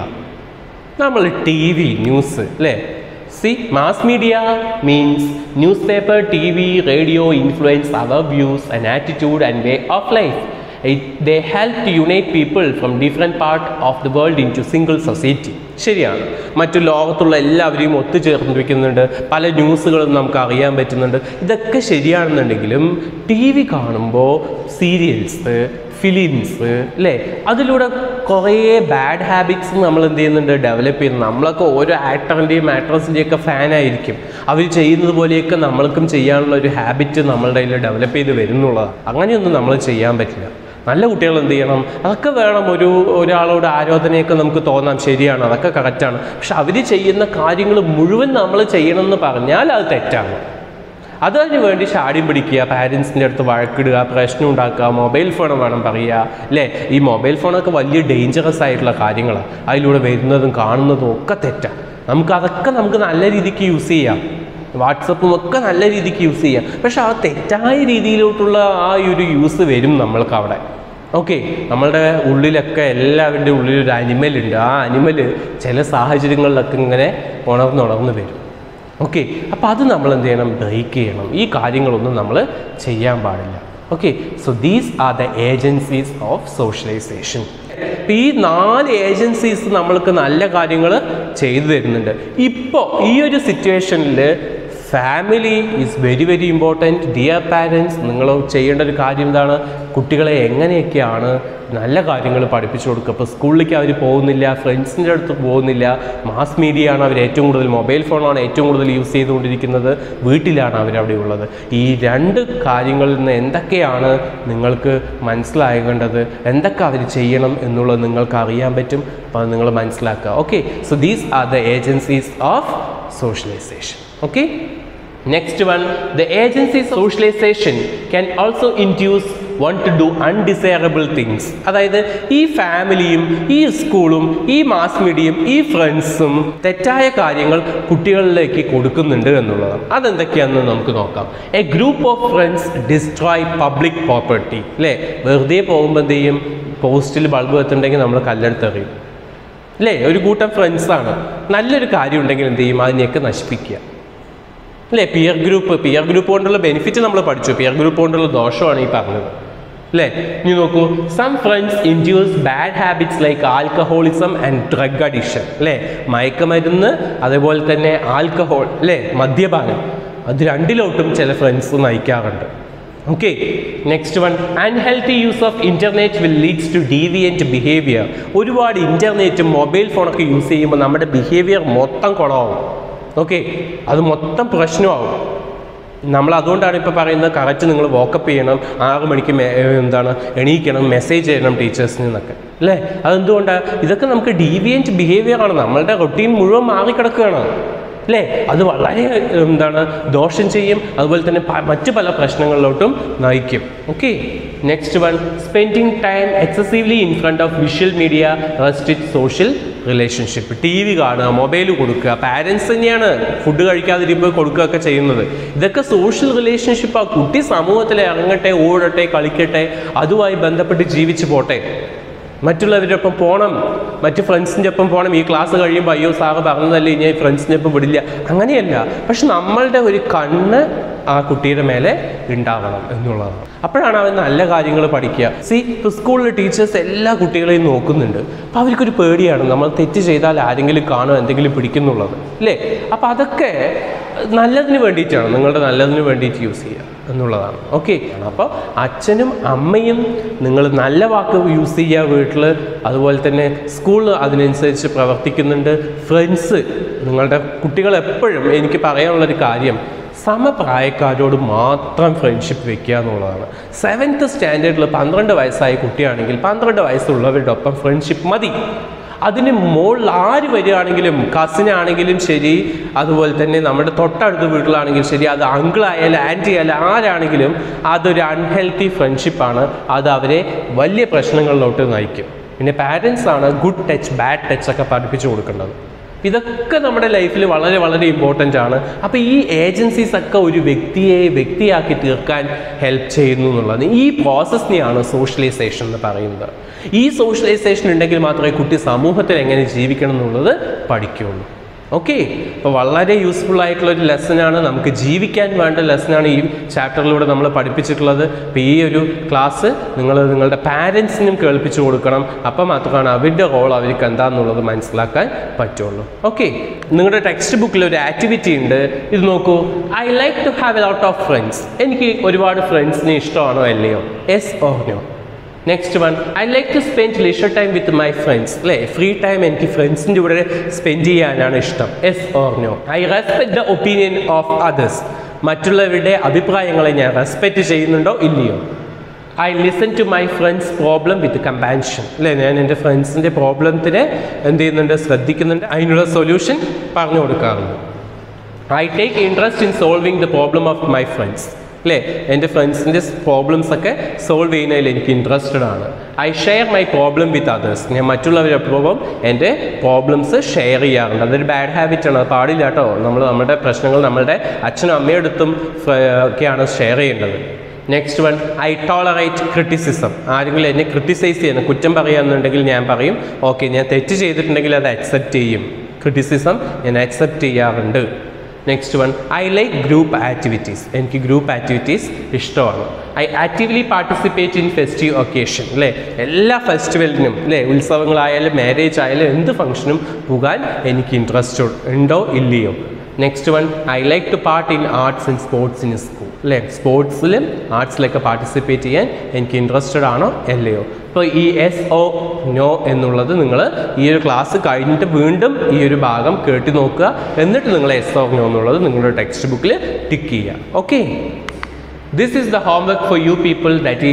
നമ്മൾ ടി വി ന്യൂസ് അല്ലേ see mass media means news paper T V radio influence our views and attitude and way of life they help to unite people from different part of the world into single society ശരിയാണ് മറ്റു ലോകത്തുള്ള എല്ലാവരെയും ഒത്തുചേർന്നിരിക്കുന്നുണ്ട് പല ന്യൂസുകളും നമുക്ക് അറിയാൻ പറ്റുന്നുണ്ട് ഇതൊക്കെ ശരിയാണെന്നുണ്ടെങ്കിലും ടി വി കാണുമ്പോൾ സീരിയൽസ് ഫിലിംസ് അല്ലേ അതിലൂടെ കുറേ ബാഡ് ഹാബിറ്റ്സ് നമ്മൾ എന്ത് ചെയ്യുന്നുണ്ട് ഡെവലപ്പ് ചെയ്യുന്നു നമ്മളൊക്കെ ഓരോ ആക്ടറിൻ്റെയും ആക്ട്രസിൻ്റെയും ഒക്കെ ഫാനായിരിക്കും അവർ ചെയ്യുന്നത് പോലെയൊക്കെ നമ്മൾക്കും ചെയ്യാനുള്ള ഒരു ഹാബിറ്റ് നമ്മളുടെ കയ്യിൽ ഡെവലപ്പ് ചെയ്ത് വരുന്നുള്ളതാണ് അങ്ങനെയൊന്നും നമ്മൾ ചെയ്യാൻ പറ്റില്ല നല്ല കുട്ടികൾ എന്ത് ചെയ്യണം അതൊക്കെ വേണം ഒരു ഒരാളോട് ആരാധനയൊക്കെ നമുക്ക് തോന്നാം ശരിയാണ് അതൊക്കെ കറക്റ്റാണ് പക്ഷെ അവർ ചെയ്യുന്ന കാര്യങ്ങൾ മുഴുവൻ നമ്മൾ ചെയ്യണമെന്ന് പറഞ്ഞാൽ അത് തെറ്റാണ് അതിന് വേണ്ടി ഷാടിയും പിടിക്കുക പാരൻസിൻ്റെ അടുത്ത് വഴക്കിടുക പ്രശ്നം ഉണ്ടാക്കുക മൊബൈൽ ഫോൺ വേണം പറയുക അല്ലേ ഈ മൊബൈൽ ഫോണൊക്കെ വലിയ ഡേഞ്ചറസ് ആയിട്ടുള്ള കാര്യങ്ങളാണ് അതിലൂടെ വരുന്നതും കാണുന്നതും ഒക്കെ തെറ്റാണ് നമുക്ക് അതൊക്കെ നമുക്ക് നല്ല രീതിക്ക് യൂസ് ചെയ്യാം വാട്സപ്പും ഒക്കെ നല്ല രീതിക്ക് യൂസ് ചെയ്യാം പക്ഷെ ആ തെറ്റായ രീതിയിലോട്ടുള്ള ആ ഒരു യൂസ് വരും നമ്മൾക്ക് അവിടെ ഓക്കെ നമ്മളുടെ ഉള്ളിലൊക്കെ എല്ലാവരുടെ ഉള്ളിൽ ഒരു അനിമൽ ഉണ്ട് ആ അനിമൽ ചില സാഹചര്യങ്ങളിലൊക്കെ ഇങ്ങനെ ഉണർന്നുണർന്ന് വരും ഓക്കെ അപ്പോൾ അത് നമ്മൾ എന്ത് ചെയ്യണം ബ്രേക്ക് ചെയ്യണം ഈ കാര്യങ്ങളൊന്നും നമ്മൾ ചെയ്യാൻ പാടില്ല okay so these are the agencies of socialization ഇപ്പം ഈ നാല് ഏജൻസീസ് നമ്മൾക്ക് നല്ല കാര്യങ്ങൾ ചെയ്തു തരുന്നുണ്ട് ഇപ്പോൾ ഈ ഒരു സിറ്റുവേഷനിൽ family is very very important dear parents നിങ്ങൾ ചെയ്യേണ്ട ഒരു കാര്യം എന്താണ് കുട്ടികളെ എങ്ങനെയൊക്കെയാണ് നല്ല കാര്യങ്ങൾ പഠിപ്പിച്ചു കൊടുക്കുക ഇപ്പോൾ സ്കൂളിലേക്ക് അവർ പോകുന്നില്ല ഫ്രണ്ട്സിൻ്റെ അടുത്ത് പോകുന്നില്ല മാസ് മീഡിയ ആണ് അവർ ഏറ്റവും കൂടുതൽ മൊബൈൽ ഫോണാണ് ഏറ്റവും കൂടുതൽ യൂസ് ചെയ്തുകൊണ്ടിരിക്കുന്നത് വീട്ടിലാണ് അവരവിടെ ഉള്ളത് ഈ രണ്ട് കാര്യങ്ങളിൽ നിന്ന് എന്തൊക്കെയാണ് നിങ്ങൾക്ക് മനസ്സിലാകേണ്ടത് എന്തൊക്കെ അവർ ചെയ്യണം എന്നുള്ളത് നിങ്ങൾക്ക് അറിയാൻ പറ്റും അപ്പോൾ അത് നിങ്ങൾ മനസ്സിലാക്കുക okay so these are the agencies of socialization okay Next one, the agency socialization can also induce one to do undesirable things. അതായത് ഈ ഫാമിലിയും ഈ സ്കൂളും ഈ മാസ് മീഡിയയും ഈ ഫ്രണ്ട്സും തെറ്റായ കാര്യങ്ങൾ കുട്ടികളിലേക്ക് കൊടുക്കുന്നുണ്ട് എന്നുള്ളതാണ് അതെന്തൊക്കെയാണെന്ന് നമുക്ക് നോക്കാം a group of friends destroy public property അല്ലേ വെറുതെ പോകുമ്പോൾ എന്ത് ചെയ്യും പോസ്റ്റിൽ ബൾബ് വെച്ചിട്ടുണ്ടെങ്കിൽ നമ്മൾ കല്ലെടുത്തെറിയും അല്ലേ ഒരു കൂട്ടം ഫ്രണ്ട്സാണ് നല്ലൊരു കാര്യം ഉണ്ടെങ്കിൽ എന്ത് ചെയ്യും അതിനെയൊക്കെ നശിപ്പിക്കുക അല്ലേ പിയർ ഗ്രൂപ്പ് പിയർ ഗ്രൂപ്പ് കൊണ്ടുള്ള ബെനിഫിറ്റ് നമ്മൾ പഠിച്ചു പിയർ ഗ്രൂപ്പ് കൊണ്ടുള്ള ദോഷമാണ് ഈ പറഞ്ഞത് അല്ലേ ഇനി നോക്കൂ some friends induce bad habits like alcoholism and drug addiction അല്ലേ മയക്കമരുന്ന് അതേപോലെ തന്നെ ആൽക്കഹോൾ അല്ലേ മദ്യപാനം അത് രണ്ടിലോട്ടും ചില ഫ്രണ്ട്സ് നയിക്കാറുണ്ട് okay next one unhealthy use of internet will leads to deviant behaviour ഒരുപാട് ഇൻ്റർനെറ്റും മൊബൈൽ ഫോണൊക്കെ യൂസ് ചെയ്യുമ്പോൾ നമ്മുടെ ബിഹേവിയർ മൊത്തം കുളമാവും ഓക്കെ അത് മൊത്തം പ്രശ്നമാവും നമ്മൾ അതുകൊണ്ടാണ് ഇപ്പോൾ പറയുന്നത് കറക്റ്റ് നിങ്ങൾ വോക്കപ്പ് ചെയ്യണം ആറ് മണിക്ക് മെ- ഏ, എന്താണ് എണീക്കണം മെസ്സേജ് ചെയ്യണം ടീച്ചേഴ്സിന് എന്നൊക്കെ അല്ലേ അതെന്തുകൊണ്ടാണ് ഇതൊക്കെ നമുക്ക് ഡീവിയൻറ്റ് ബിഹേവിയർ ആണ് നമ്മളുടെ റൊട്ടീൻ മുഴുവൻ മാറിക്കിടക്കുകയാണ് അല്ലേ അത് വളരെ എന്താണ് ദോഷം ചെയ്യും അതുപോലെ തന്നെ പ- മറ്റു പല പ്രശ്നങ്ങളിലോട്ടും നയിക്കും okay next one spending time excessively in front of visual media restrict social relationship T V കാണുക മൊബൈൽ കൊടുക്കുക പാരൻസ് തന്നെയാണ് ഫുഡ് കഴിക്കാതിരിക്കുമ്പോൾ കൊടുക്കുകയൊക്കെ ചെയ്യുന്നത് ഇതൊക്കെ സോഷ്യൽ റിലേഷൻഷിപ്പ് ആ കുട്ടി സമൂഹത്തിൽ ഇറങ്ങട്ടെ ഓടട്ടെ കളിക്കട്ടെ അതുമായി ബന്ധപ്പെട്ട് ജീവിച്ചു പോട്ടെ മറ്റുള്ളവരുടെ ഒപ്പം പോകണം മറ്റ് ഫ്രണ്ട്സിൻ്റെ ഒപ്പം പോകണം ഈ ക്ലാസ് കഴിയുമ്പോൾ അയ്യോ സാറ് പറഞ്ഞതല്ലേ ഇനി ഫ്രണ്ട്സിൻ്റെ ഒപ്പം വിടില്ല അങ്ങനെയല്ല പക്ഷെ നമ്മളുടെ ഒരു കണ്ണ് ആ കുട്ടിയുടെ മേലെ ഉണ്ടാവണം എന്നുള്ളതാണ് അപ്പോഴാണ് അവൻ നല്ല കാര്യങ്ങൾ പഠിക്കുക സി ഇപ്പോൾ സ്കൂളിൽ ടീച്ചേഴ്സ് എല്ലാ കുട്ടികളെയും നോക്കുന്നുണ്ട് അപ്പോൾ അവർക്കൊരു പേടിയാണ് നമ്മൾ തെറ്റ് ചെയ്താൽ ആരെങ്കിലും കാണുമോ എന്തെങ്കിലും പിടിക്കുന്നുള്ളത് അല്ലേ അപ്പോൾ അതൊക്കെ നല്ലതിന് വേണ്ടിയിട്ടാണ് നിങ്ങളുടെ നല്ലതിന് വേണ്ടിയിട്ട് യൂസ് ചെയ്യുക എന്നുള്ളതാണ് ഓക്കെ അപ്പോൾ അച്ഛനും അമ്മയും നിങ്ങൾ നല്ല വാക്ക് യൂസ് ചെയ്യുക വീട്ടിൽ അതുപോലെ തന്നെ സ്കൂളിൽ അതിനനുസരിച്ച് പ്രവർത്തിക്കുന്നുണ്ട് ഫ്രണ്ട്സ് നിങ്ങളുടെ കുട്ടികൾ എപ്പോഴും എനിക്ക് പറയാനുള്ളൊരു കാര്യം സമപ്രായക്കാരോട് മാത്രം ഫ്രണ്ട്ഷിപ്പ് വെക്കുക എന്നുള്ളതാണ് സെവൻത്ത് സ്റ്റാൻഡേർഡിൽ പന്ത്രണ്ട് വയസ്സായ കുട്ടിയാണെങ്കിൽ പന്ത്രണ്ട് വയസ്സുള്ളവരുടെ ഒപ്പം ഫ്രണ്ട്ഷിപ്പ് മതി അതിന് മുകളിൽ ആര് വരികയാണെങ്കിലും കസിനാണെങ്കിലും ശരി അതുപോലെ തന്നെ നമ്മുടെ തൊട്ടടുത്ത വീട്ടിലാണെങ്കിലും ശരി അത് അങ്കിൾ ആയാലും ആൻറ്റി ആയാലും ആരാണെങ്കിലും അതൊരു അൺഹെൽത്തി ഫ്രണ്ട്ഷിപ്പാണ് അത് അവരെ വലിയ പ്രശ്നങ്ങളിലോട്ട് നയിക്കും പിന്നെ പാരൻസ് ആണ് ഗുഡ് ടച്ച് ബാഡ് ടച്ച് ഒക്കെ പഠിപ്പിച്ചു കൊടുക്കേണ്ടത് ഇതൊക്കെ നമ്മുടെ ലൈഫിൽ വളരെ വളരെ ഇമ്പോർട്ടൻ്റ് ആണ് അപ്പോൾ ഈ ഏജൻസീസ് ഒക്കെ ഒരു വ്യക്തിയെ വ്യക്തിയാക്കി തീർക്കാൻ ഹെൽപ്പ് ചെയ്യുന്നു എന്നുള്ളത് ഈ പ്രോസസ്സിനെയാണ് സോഷ്യലൈസേഷൻ എന്ന് പറയുന്നത് ഈ സോഷ്യലൈസേഷൻ ഉണ്ടെങ്കിൽ മാത്രമേ കുട്ടി സമൂഹത്തിൽ എങ്ങനെ ജീവിക്കണം എന്നുള്ളത് പഠിക്കുകയുള്ളൂ ഓക്കെ അപ്പോൾ വളരെ യൂസ്ഫുൾ ആയിട്ടുള്ള ഒരു ലെസനാണ് നമുക്ക് ജീവിക്കാൻ വേണ്ട ലെസനാണ് ഈ ചാപ്റ്ററിലൂടെ നമ്മൾ പഠിപ്പിച്ചിട്ടുള്ളത് അപ്പോൾ ഈ ഒരു ക്ലാസ് നിങ്ങൾ നിങ്ങളുടെ പാരൻസിനും കേൾപ്പിച്ചു കൊടുക്കണം അപ്പം മാത്രമാണ് അവരുടെ റോൾ അവർക്ക് എന്താണെന്നുള്ളത് മനസ്സിലാക്കാൻ പറ്റുള്ളൂ ഓക്കെ നിങ്ങളുടെ ടെക്സ്റ്റ് ബുക്കിൽ ഒരു ആക്ടിവിറ്റി ഉണ്ട് ഇത് നോക്കൂ I like to have a lot of friends എനിക്ക് ഒരുപാട് ഫ്രണ്ട്സിനെ ഇഷ്ടമാണോ അല്ലയോ yes or no next one I like to spend leisure time with my friends അല്ലേ ഫ്രീ ടൈം എനിക്ക് ഫ്രണ്ട്സിൻ്റെ കൂടെ സ്പെൻഡ് ചെയ്യാനാണ് ഇഷ്ടം yes or no I respect the opinion of others മറ്റുള്ളവരുടെ അഭിപ്രായങ്ങളെ ഞാൻ റെസ്പെക്റ്റ് ചെയ്യുന്നുണ്ടോ ഇല്ലയോ I listen to my friends problem with compassion അല്ലേ ഞാൻ എൻ്റെ ഫ്രണ്ട്സിൻ്റെ പ്രോബ്ലത്തിന് എന്ത് ചെയ്യുന്നുണ്ട് ശ്രദ്ധിക്കുന്നുണ്ട് അതിനുള്ള സൊല്യൂഷൻ പറഞ്ഞു കൊടുക്കാറുണ്ട് I take interest in solving the problem of my friends അല്ലേ എൻ്റെ ഫ്രണ്ട്സിൻ്റെ പ്രോബ്ലംസ് ഒക്കെ സോൾവ് ചെയ്യുന്നതിൽ എനിക്ക് ഇൻട്രസ്റ്റഡ് ആണ് I share my problem with others ഞാൻ മറ്റുള്ളവരൊപ്പം എൻ്റെ പ്രോബ്ലംസ് ഷെയർ ചെയ്യാറുണ്ട് അതൊരു ബാഡ് ഹാബിറ്റ് ആണ് അത് പാടില്ല കേട്ടോ നമ്മൾ നമ്മുടെ പ്രശ്നങ്ങൾ നമ്മളുടെ അച്ഛനും അമ്മയുടെ അടുത്തും ഫ- ഒക്കെയാണ് ഷെയർ ചെയ്യേണ്ടത് next one I tolerate criticism ആരെങ്കിലും എന്നെ ക്രിട്ടിസൈസ് ചെയ്യണം കുറ്റം പറയാന്നുണ്ടെങ്കിൽ ഞാൻ പറയും ഓക്കെ ഞാൻ തെറ്റ് ചെയ്തിട്ടുണ്ടെങ്കിൽ അത് അക്സെപ്റ്റ് ചെയ്യും ക്രിറ്റിസിസം ഞാൻ അക്സെപ്റ്റ് ചെയ്യാറുണ്ട് next one I like group activities എനിക്ക് ഗ്രൂപ്പ് ആക്ടിവിറ്റീസ് ഇഷ്ടമാണ് I actively participate in festive occasion അല്ലേ എല്ലാ ഫെസ്റ്റിവലിനും അല്ലേ ഉത്സവങ്ങളായാലും മാരേജ് ആയാലും എന്ത് ഫംഗ്ഷനും പോകാൻ എനിക്ക് ഇൻട്രസ്റ്റ് ഉണ്ടോ ഇല്ലയോ next one I like to part in arts and sports in school അല്ലേ സ്പോർട്സിലും ആർട്സിലൊക്കെ പാർട്ടിസിപ്പേറ്റ് ചെയ്യാൻ എനിക്ക് ഇൻട്രസ്റ്റഡ് ആണോ അല്ലയോ അപ്പോൾ ഈ എസ് ഒ നോ എന്നുള്ളത് നിങ്ങൾ ഈ ഒരു ക്ലാസ് കഴിഞ്ഞിട്ട് വീണ്ടും ഈ ഒരു ഭാഗം കേട്ടി നോക്കുക എന്നിട്ട് നിങ്ങൾ എസ് ഒ നോ എന്നുള്ളത് നിങ്ങളുടെ ടെക്സ്റ്റ് ബുക്കിൽ ടിക്ക് ചെയ്യുക okay this is the homework for you people that is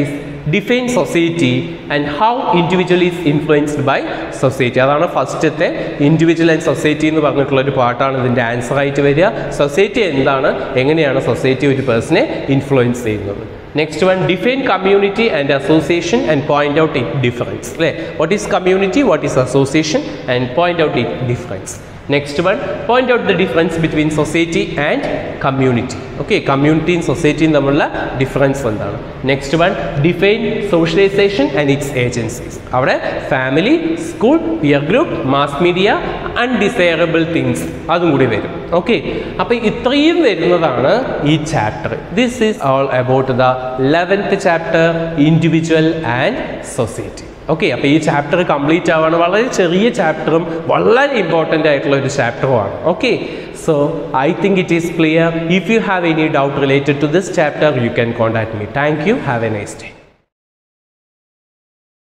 define society and how individual is influenced by society അതാണ് ഫസ്റ്റത്തെ ഇൻഡിവിജ്വൽ ആൻഡ് സൊസൈറ്റി എന്ന് പറഞ്ഞിട്ടുള്ള ഒരു പാട്ടാണ് ഇതിൻ്റെ ആൻസർ ആയിട്ട് വരിക സൊസൈറ്റി എന്താണ് എങ്ങനെയാണ് സൊസൈറ്റി ഒരു പേഴ്സണെ ഇൻഫ്ലുവൻസ് ചെയ്യുന്നത് next one define community and association and point out it difference അല്ലേ what is community what is association and point out it difference next one point out the difference between society and community okay കമ്മ്യൂണിറ്റിയും സൊസൈറ്റിയും തമ്മിലുള്ള difference എന്താണ് next one define socialization and its agencies അവിടെ family school peer group mass media undesirable things അതും കൂടി വരും okay അപ്പോൾ ഇത്രയും വരുന്നതാണ് ഈ chapter this is all about the eleventh chapter individual and society okay അപ്പോൾ ഈ ചാപ്റ്റർ കംപ്ലീറ്റ് ആവാണ് വളരെ ചെറിയ ചാപ്റ്ററും വളരെ ഇമ്പോർട്ടൻ്റ് ആയിട്ടുള്ള ഒരു ചാപ്റ്ററുമാണ് okay so I think it is clear if you have any doubt related to this chapter you can contact me thank you have a nice day